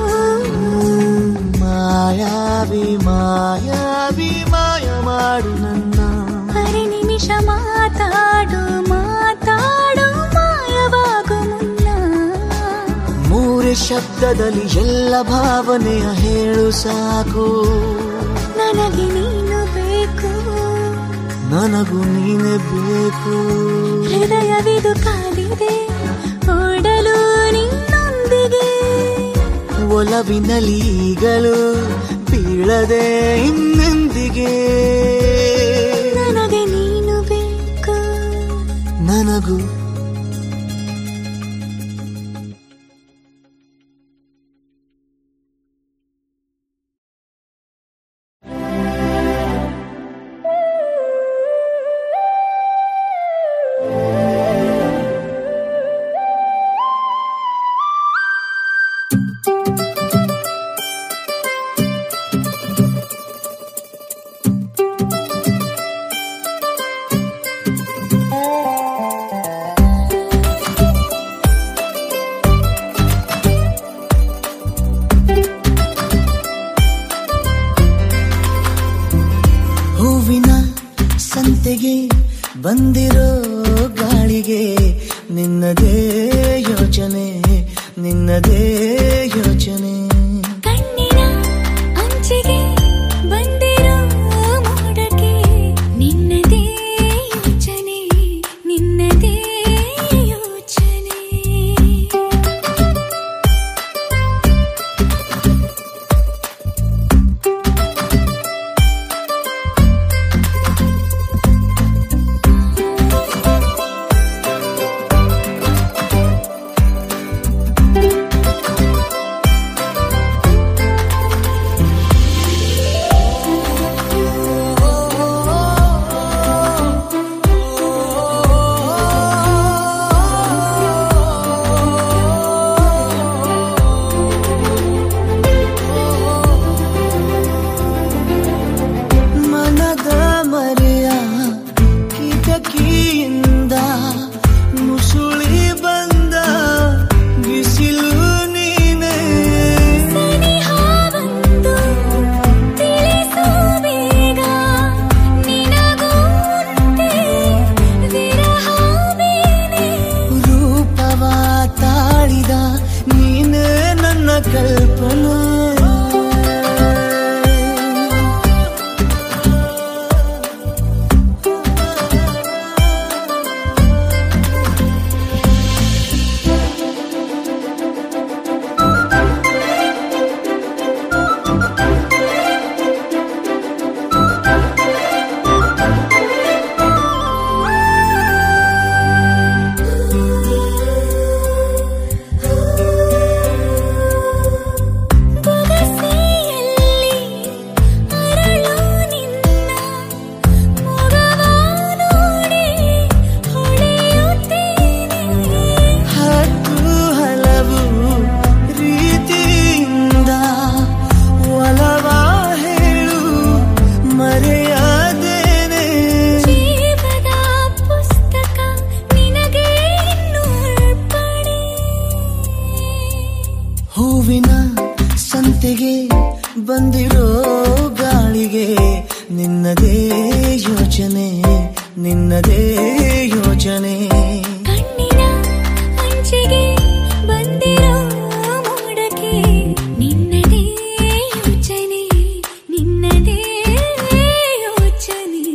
ಮಾಯಾವಿ ಮಾಯಾವಿ ಮಾಯ ಮಾಡು ನನ್ನ ಅರೆ ನಿಮಿಷ ಮಾತಾಡು ಮಾತಾಡು ಮಾಯವಾಗು ಮುನ್ನ ಮೂರೇ ಶಬ್ದದಲ್ಲಿ ಎಲ್ಲ ಭಾವನೆಯ ಹೇಳು ಸಾಕು ನನಗೆ ನೀನು ಬೇಕು ನನಗೂ ನೀನೇ ಬೇಕು ಹೃದಯವಿದು ಕಾದಿದೆ ಓಡಲು ನಿನ್ನೊಂದಿಗೆ ಒಲವಿನಲ್ಲಿ ಈಗಲೂ ಬೀಳದೆ ಇನ್ನೆಂದಿಗೆ ನನಗೆ ನೀನು ಬೇಕು ನನಗೂ ಹೂವಿನ ಸಂತೆಗೆ ಬಂದಿರೋ ಗಾಳಿಗೆ ನಿನ್ನದೇ ಯೋಚನೆ ನಿನ್ನದೇ ಯೋಚನೆ ಕಣ್ಣಿನ ಅಂಚಿಗೆ ಬಂದಿರೋ ಮೋಡಕ್ಕೆ ನಿನ್ನದೇ ಯೋಚನೆ ನಿನ್ನದೇ ಯೋಚನೆ ಮನದ ಮರೆಯ ಕಿಟಕಿಯಿಂದ ಮುಸುಳಿ ಬಂದ ಬಿಸಿಲು ನೀನೇ ಸನಿಹ ಬಂದು ತಿಳಿಸು ಬೇಗ ನಿನಗೂಂತೆ ವಿರಹ ಬೇನೆ ರೂಪವ ತಾಳಿದ ನೀನೇ ನನ್ನ ಕಲ್ಪನೆ ಬೊಗಸೆಯಲ್ಲಿ ಅರಳು ನಿನ್ನ ಮೊಗವ ನೋಡಿ ಹೊಳೆಯುತ್ತೇನೆ ಹತ್ತು ಹಲವು ರೀತಿಯಿಂದ ಒಲವ ಹೇಳು ಮರೆಯಾದೇನೆ ಜೀವದ ಪುಸ್ತಕ ನಿನಗೆ ಇನ್ನು ಅರ್ಪಣೆ ಹೂವಿನ ಸಂತೆಗೆ ಬಂದಿರೋ ಗಾಳಿಗೆ ನಿನ್ನದೇ ಯೋಚನೆ ನಿನ್ನದೇ ಯೋಚನೆ ಕಣ್ಣಿನ ಅಂಚಿಗೆ ಬಂದಿರೋ ಮೋಡಕ್ಕೆ ನಿನ್ನದೇ ಯೋಚನೆ ನಿನ್ನದೇ ಯೋಚನೆ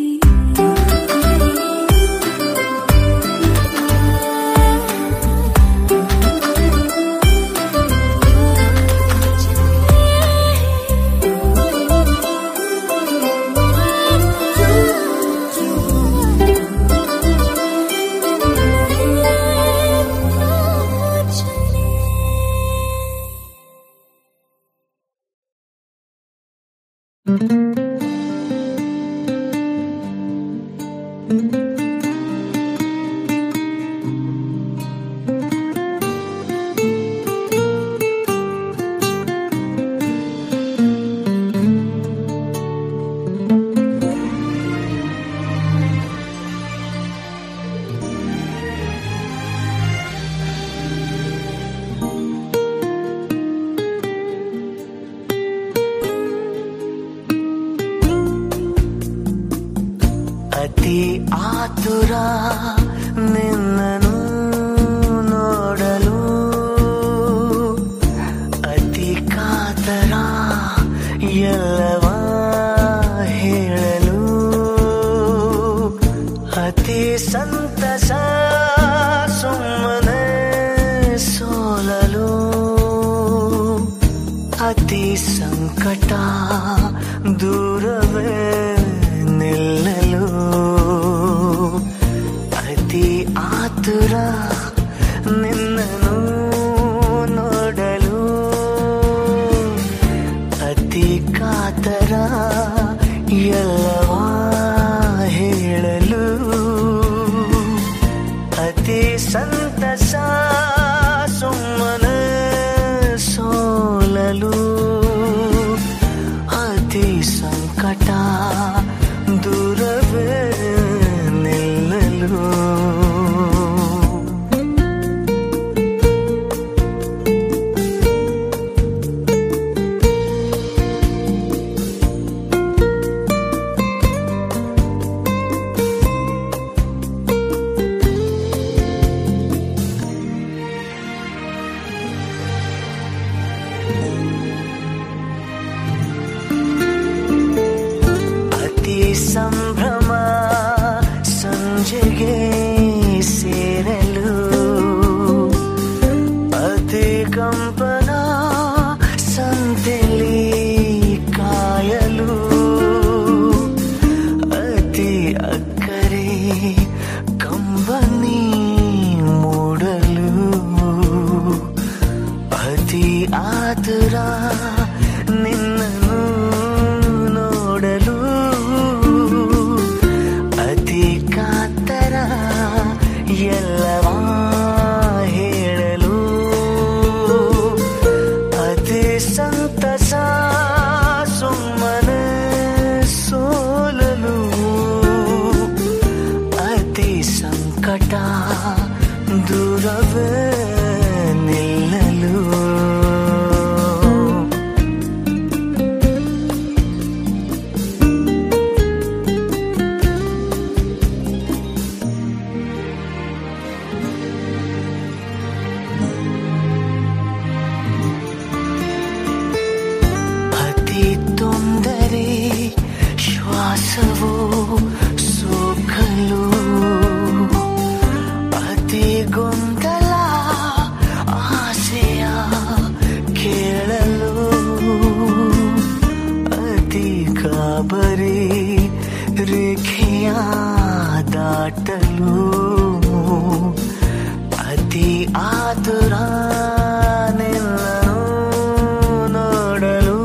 ಅತಿ ಆತುರ ನಿನ್ನನು ನೋಡಲು ಅತಿ ಕಾತರ ಎಲ್ಲವ ಹೇಳಲು ಅತಿ ಸಂತಸ ಸುಮ್ಮನೆ ಸೋಲಲು ಅತಿ ಸಂಕಟ ದೂರವೇ ನಿಲ್ಲಲು ಅತಿ ಆತುರ ನಿನ್ನನು ನೋಡಲು ಅತಿ ಕಾತರ ಎಲ್ಲವ ಹೇಳಲು ಅತಿ ಸಂತಸ ಸುಮ್ಮನೆ ಸೋಲಲು ಅತಿ ಸಂಕಟ ದೂರವೇ ನಿಲ್ಲಲು ಅತಿ ಸಂಭ್ರಮ ಸಂಜೆಗೆ ಸೇರಲು ಅತಿ ಕಂಪನ ಸಂತೆಲಿ ಕಾಯಲು ಅತಿ ಅಕ್ಕರೆ ಕಂಬನಿ ಮೂಡಲು ಅತಿ ಆತುರ ನಿನ್ನನು ನೋಡಲು ಅತಿ ಕಾತರ ಎಲ್ಲವ ಹೇಳಲು ಅತಿ ಸಂತಸ ಸುಮ್ಮನೆ ಸೋಲಲು ಅತಿ ಸಂಕಟ ದೂರವೇ ನಿಲ್ಲಲು ಅತಿ ತೊಂದರೆ ಶ್ವಾಸವು ಸೋಕಲು ಅತಿ ಗೊಂದಲ ಆಸೆಯ ಕೇಳಲು ಅತಿ ಕಾಬರಿ ರೇಖೆಯ ದಾಟಲು ಅತಿ ಆತುರ ನಿನ್ನನು ನೋಡಲು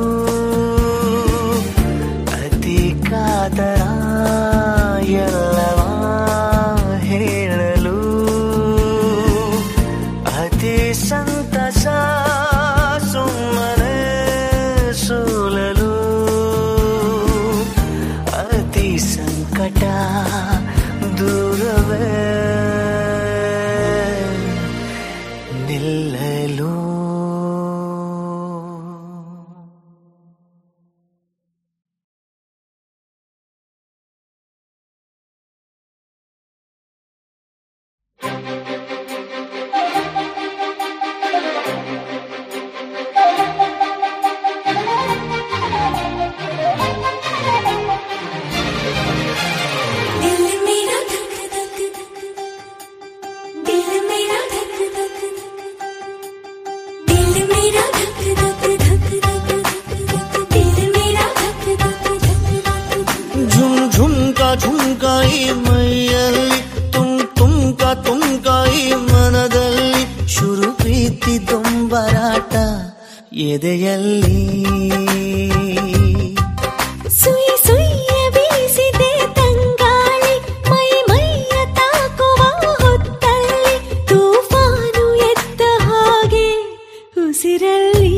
ಅತಿ ಕಾತರ ಎಲ್ಲವ ಹೇಳಲು ಅತಿ ಸಂತಸ ಸುಮ್ಮನೆ ಸೋಲಲು ಅತಿ ಸಂಕಟ ದೂರವೇ ನಿಲ್ಲಲು दिल मेरा धक धक दिल मेरा धक धक दिल मेरा धक धक धक धक दिल मेरा धक धक धक झुम झुमका झುಮ್ಕಾ ಈ ಮೈಯಲ್ಲಿ ತುಮ್ ತುಮ್ಕ ತುಮ್ಕ ಈ ಮನದಲ್ಲಿ ಶುರು ಪ್ರೀತಿ ದೊಂಬರಾಟ ಎದೆಯಲ್ಲಿ ಸುಯಿ ಸುಯ್ಯ ಬೀಸಿದೆ ತಂಗಾಳಿ ಮೈ ಮೈಯ ತಾಕುವ ಹೊತ್ತಲ್ಲಿ ತೂಫಾನು ಎದ್ದ ಹಾಗೆ ಉಸಿರಲ್ಲಿ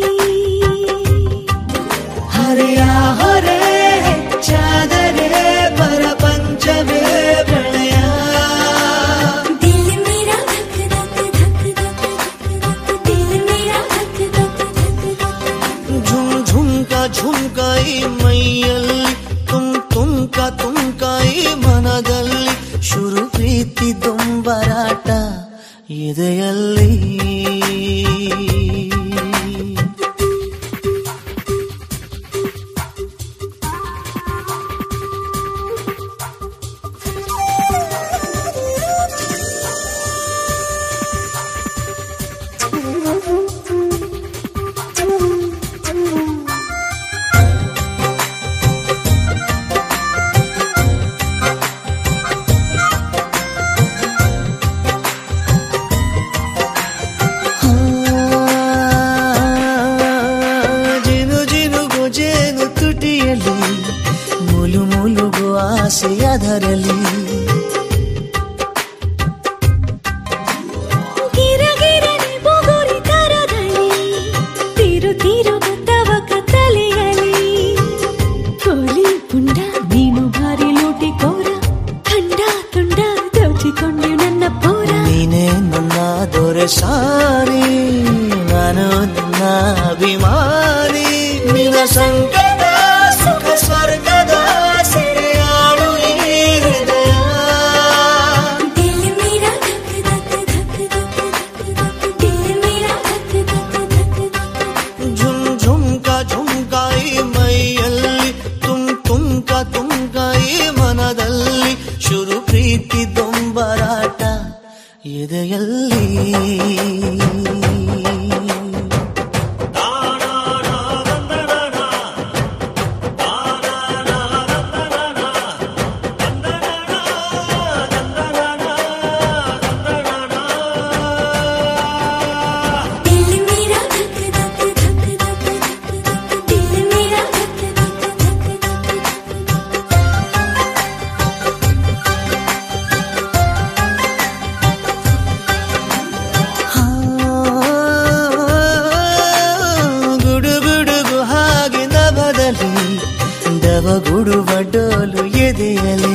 ಹರೆಯ ಹೊರೆ ಹೆಚ್ಚಾದರೆ ಪರಪಂಚವೇ ಪ್ರಳಯ दिल मेरा धक धक धक धक धक दिल मेरा धक धक धक धक ಝುಮ್ ಝುಮ್ಕ ಝುಮ್ಕ ಈ ಮೈಯಲ್ಲಿ ತುಮ್ ತುಮ್ಕ ತುಮ್ಕ ಈ ಮನದಲ್ಲಿ ಶುರು ಪ್ರೀತಿ ದೊಂಬರಾಟ ಎದೆಯಲ್ಲಿ Thank you. ಆಸೆ ಅದರಲಿ ಗಿರಗಿರನೆ ಬುಗುರಿ ತರದಲ್ಲಿ ತಿರು ತಿರು ತವಕ ತಲೆಯಲಿ ಕೋಲಿ ಪುಂಡ ನೀನು ಭಾರಿ ಲೂಟಿ ಕೋರ ಖಂಡ ತುಂಡ ದೋಚಿಕೊಂಡು ನನ್ನ ಪೋರ ನೀನೇ ನನ್ನ ದೊರೆ ಸಾರಿ ನಾನು ನಿನ್ನ ಅಭಿಮಾನಿ ನಿನ್ನ ಸಂಕಟ ಸುಖ ಸ್ವರ್ಗದ ಸೆರೆಯಾಳು ಈ ಹೃದಯ दिल मेरा धक धक धक धक धक धक दिल मेरा धक धक धक धक झुम झुमಕ ಝುಮ್ಕಾಯಿ ಮೈಯಲ್ಲಿ ತುಮ್ ತುಮ್ಕ ತುಮ್ಕಾಯಿ ಮನದಲ್ಲಿ ಶುರು ಪ್ರೀತಿ ದೊಂಬರಾಟ ಎದೆಯಲ್ಲಿ दिल मेरा धक धक धक धक धक धक दिल मेरा धक धक धक धक ಹಾ, ಗುಡುಗುಡುಗು ಹಾಗಿನ ಬದಲಿ ದವಗುಡುವ ಡೋಲು ಎದೆಯಲಿ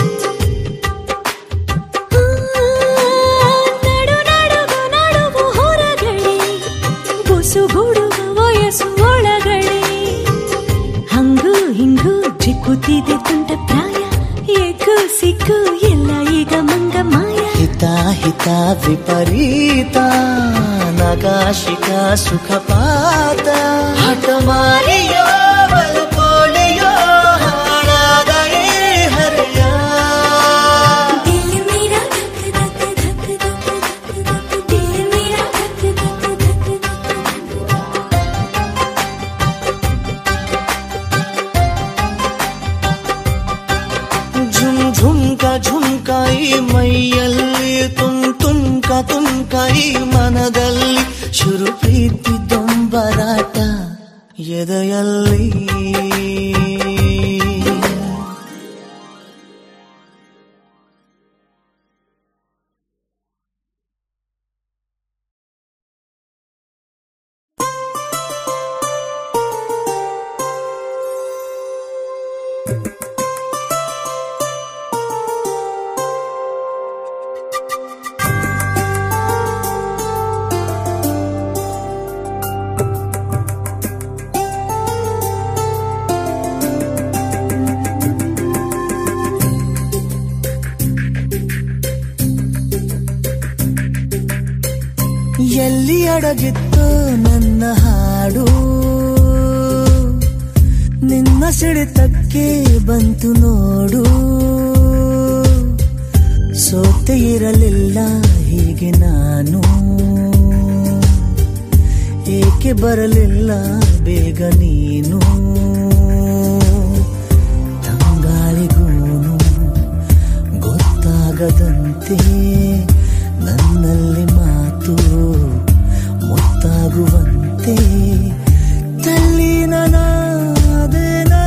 ನಡು ನಡುಗು ನಡುವು ಹೊರಗಡೆ ಬುಸುಗುಡುವ ವಯಸ್ಸು ಒಳಗಡೆ ಹಂಗು ಹಿಂಗು ಚಿಕ್ಕುತ್ತಿದೆ ತುಂಟ ಪ್ರಾಯ ಎಗ್ಗು ಸಿಕ್ಕು ಎಲ್ಲ ಈಗ ಮಂಗ ಮಾಯ ಹಿತ ಹಿತ ವಿಪರೀತ ನಗಾಶಿಕ ಸುಖಪಾತ ಹಠಮಾರಿಯೋ ಬಲಪೋಲಿಯೋ ಹಾಳಾದ ಈ ಹರೆಯ दिल मेरा धक धक धक धक धक धक दिल मेरा धक धक धक धक ಝುಮ್ ಝುಮ್ಕ ಝುಮ್ಕಾಯಿ ಮೈಯಲ್ಲಿ ತುಮ್ ತುಮ್ಕ ತುಮ್ಕಾಯಿ ಮನದಲ್ಲಿ ಶುರು ಪ್ರೀತಿ ದೊಂಬರಾಟ ಎದೆಯಲ್ಲಿ ಎಲ್ಲಿ ಅಡಗಿತ್ತು ನನ್ನ ಹಾಡು ನಿನ್ನ ಸಿಡಿತಕ್ಕೆ ಬಂತು ನೋಡು ಸೋತೆ ಇರಲಿಲ್ಲ ಹೀಗೆ ನಾನು ಏಕೆ ಬರಲಿಲ್ಲ ಬೇಗ ನೀನು ತಂಗಾಳಿಗೂನು ಗೊತ್ತಾಗದಂತೆ ನನ್ನಲ್ಲಿ ಮಾತು ಮುತ್ತಾಗುವಂತೆ ತಲ್ಲಿನನಾದೇನಾ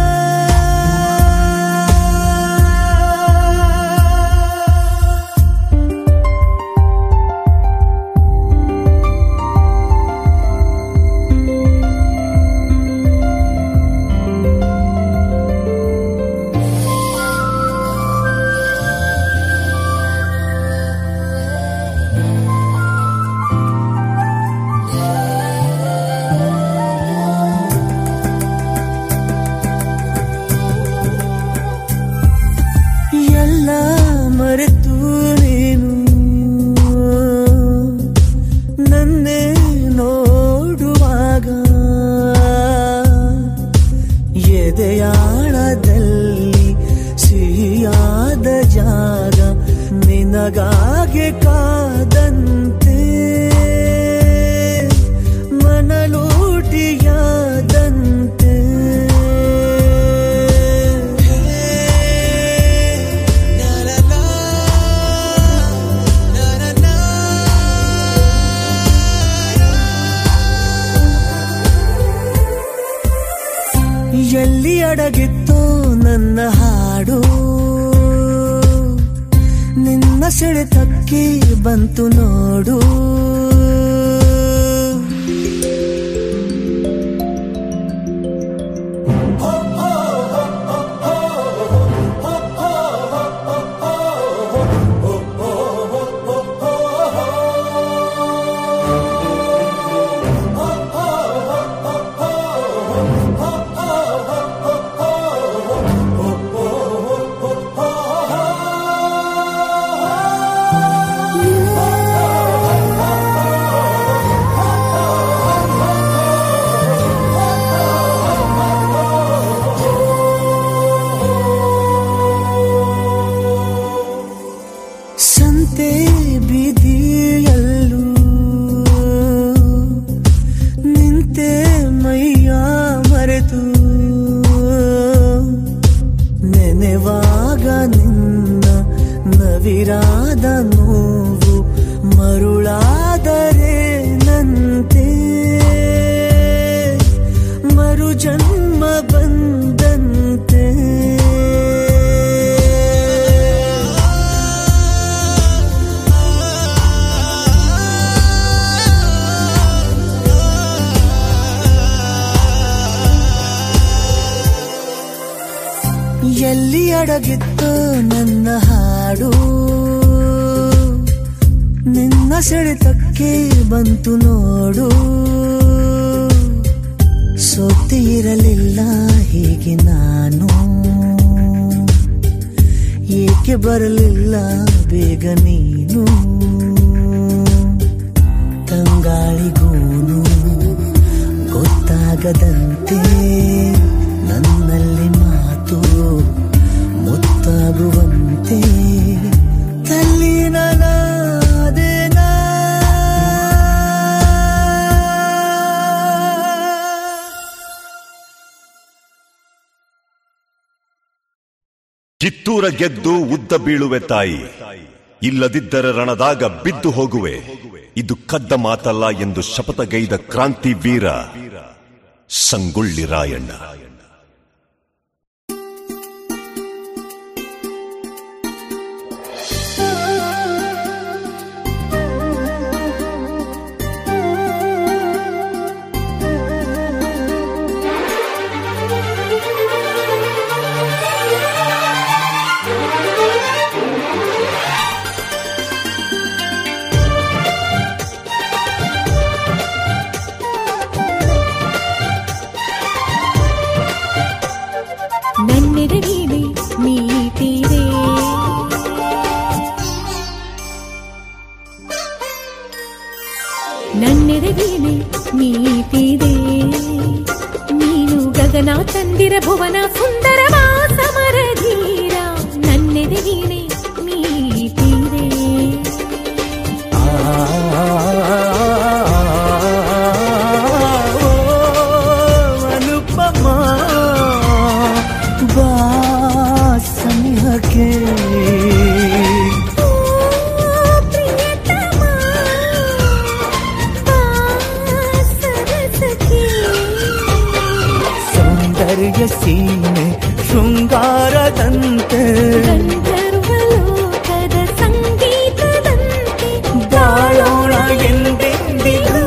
ಎಲ್ಲ ಮರೆತು ನೀನು ನನ್ನೇ ನೋಡುವಾಗ ಎದೆಯಾಳದಲ್ಲಿ ಸಿಹಿಯಾದ ಜಾಗ ನಿನಗಾಗೆ ಕಾದಂತೆ ಮನಲೂಟಿಯಾದಂತೆ ಎಲ್ಲಿ ಅಡಗಿತ್ತು ನನ್ನ ಹಾಡು ನಿನ್ನ ಸೆಳೆತಕ್ಕೆ ಬಂತು ನೋಡು ಸಂತೆ ಬೀದಿಯಲ್ಲೂ ನಿಂತೆ ಮೈಯ ಮರೆತು ನೆನೆವಾಗ ನಿನ್ನ ನವಿರಾದ ನೋವು ಮರುಳಾದರೆ ನಂತೆ ಮರು ಜನ್ಮ ಬಂದಂತೆ ಎಲ್ಲಿ ಅಡಗಿತ್ತು ನನ್ನ ಹಾಡು ನಿನ್ನ ಸೆಳೆತಕ್ಕೆ ಬಂತು ನೋಡು ಸೋತಿರಲಿಲ್ಲ ಹೀಗೆ ನಾನು ಏಕೆ ಬರಲಿಲ್ಲ ಬೇಗ ನೀನು ತಂಗಾಳಿಗೂನು ಗೊತ್ತಾಗದಂತೆ ನನ್ನಲ್ಲಿ ಮಾತು ಮುತ್ತಾಗುವಂತೆ ತಲ್ಲಿನಲಾದೆನಾ ಕಿತ್ತೂರ ಗೆದ್ದು ಉದ್ದ ಬೀಳುವೆ ತಾಯಿ ಇಲ್ಲದಿದ್ದರೆ ರಣದಾಗ ಬಿದ್ದು ಹೋಗುವೆ ಇದು ಕದ್ದ ಮಾತಲ್ಲ ಎಂದು ಶಪಥಗೈದ ಕ್ರಾಂತಿ ವೀರ ಸಂಗೊಳ್ಳಿ ರಾಯಣ್ಣ ನನ್ನೆದುರಿದೆ ಮೀಟಿದೆ ನನ್ನೆದುರಿದೆ ಮೀಟಿದೆ ನೀನು ಗಗನ ತಂದಿರ ಭುವನ ಸುಂದರವ ಸಮರಧೀರ ನನ್ನೆದುರಿದೆ ಮೀಟಿದೆ ಅನುಪಮ ಬಾ ಸನಿಹಕ್ಕೆ ಓ ಪ್ರಿಯತಮ ಬಾ ಸರಸಕ್ಕೆ ಸೌಂದರ್ಯ ಸೀಮೆ ಶೃಂಗಾರದಂತೆ ಗಂಧರ್ವಲೋಕದ ಸಂಗೀತದಂತೆ ಬಾಳೋಣ ಎಂದೆಂದಿಗೂ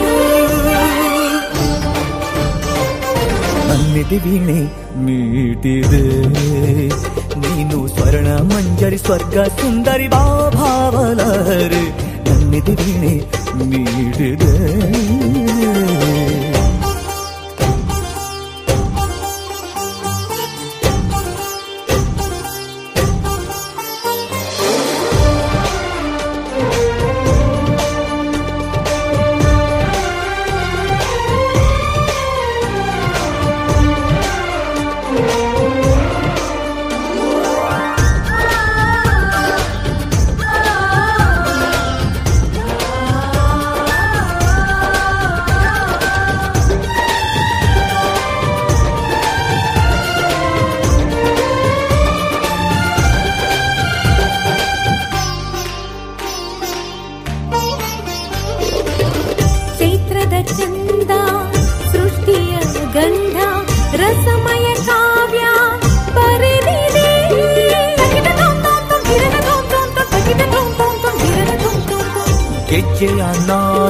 ನನ್ನಿದೆ ವೀಣೆ ಮೀಟಿದೆ ನೀನು ಸ್ವರ್ಣ ಮಂಜರಿ ಸ್ವರ್ಗ ಸುಂದರಿ ಬಾ ಭಾವಲಹರಿ ನನ್ನಿದೆ ವೀಣೆ ಮೀಟಿದೆ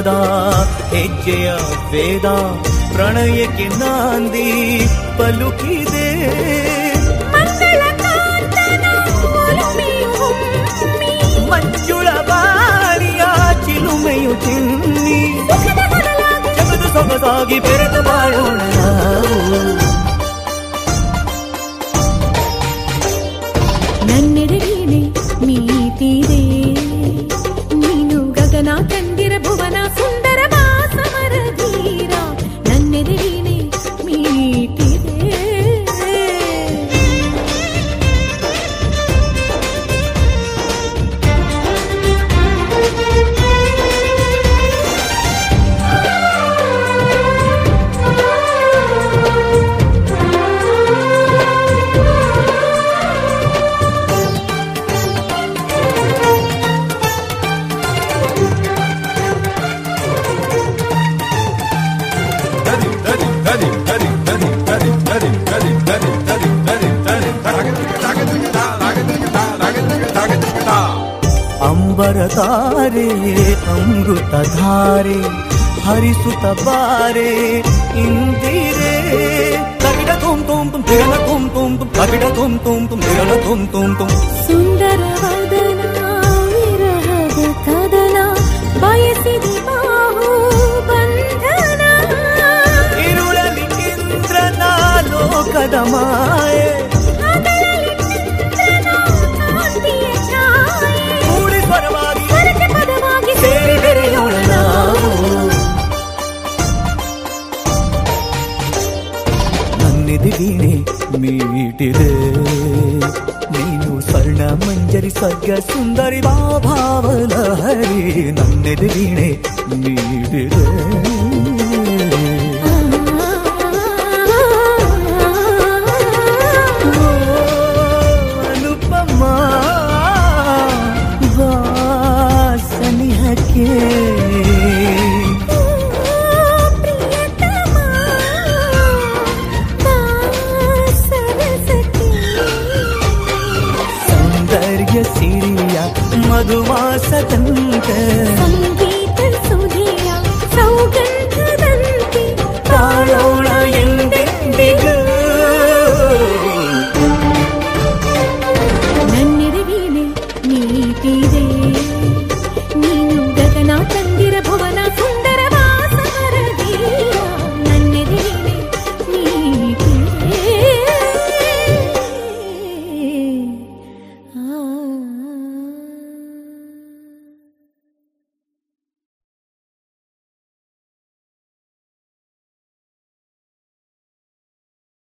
ನಾದ ಹೆಜ್ಜೆಯ ವೇದ ಪ್ರಣಯಕ್ಕೆ ನಾಂದಿ ಪಲುಕಿದೆ ಮಂಗಳ ಕಾಂತನ ಒಲುಮೆಯು ಹೊಮ್ಮಿ, ಮಂಜುಳ ಬಾಳಿಯ ಚಿಲುಮೆಯು ಚಿನ್ನಿ ಸುಖದ ಹೊರಲಾಗಿ ಜಗದು ಸೊಗಸಾಗಿ ಬೆರೆತು ಬಾಳೋಣ ನಾವು ನನ್ನೆಡೆ ವೀಣೆ ಮೀಟಿದೆ ನೀನು ಗಗನ ಕಂದಿರ ಭುವನ ಸುಂದರ ಸಮರ ಧೀರ ನನ್ನೆಡೆ ವೀಣೆ ಮೀಟಿದೆ ಅಂಬರ ತಾರೆ ಅಮೃತ ಧಾರೆ ಹರಿಸುತ್ತ ಬಾರೆ ಇಂದಿರೆ ಕವಿಡ ತುಂ ತುಂ ತುಂ ತಿರಣ ತುಂ ತುಂ ತುಂ ಕವಿಡ ತುಂ ತುಂ ತುಂ ತಿರಣ ತುಂ ತುಂ ತುಂ ಸುಂದರ ವದನ ವಿರಹದ ಕದನ ಬಯಸಿದೆ ಬಾಹು ಬಂಧನ ಇರುಳಲಿ ಇಂದ್ರನ ಲೋಕದ ಮಾಯೆ ಹಗಲಲ್ಲಿ ಚಂದ್ರನ ಕಾಂತಿಯ ಛಾಯೆ ಕೂಡಿ ಸ್ವರವಾಗಿ ಸ್ವರಕ್ಕೆ ಪದವಾಗಿ ಸೇರಿ ಬೆರೆಯೋಣ ನಾವು ನನ್ನಿದೆ ವೀಣೆ ಮೀಟಿದೆ ನೀನು ಸ್ವರ್ಣ ಮಂಜರಿ ಸ್ವರ್ಗ ಸುಂದರಿ ಬಾ ಭಾವಲಹರಿ ನನ್ನೆದೆ ವೀಣೆ ಮೀಟಿದೆ ಓ, ಅನುಪಮ ವಾಸನಿಹಕ್ಕೆ ಸೌಂದರ್ಯ ಸಿರಿಯ ಮಧುಮಾಸ ತಂಕ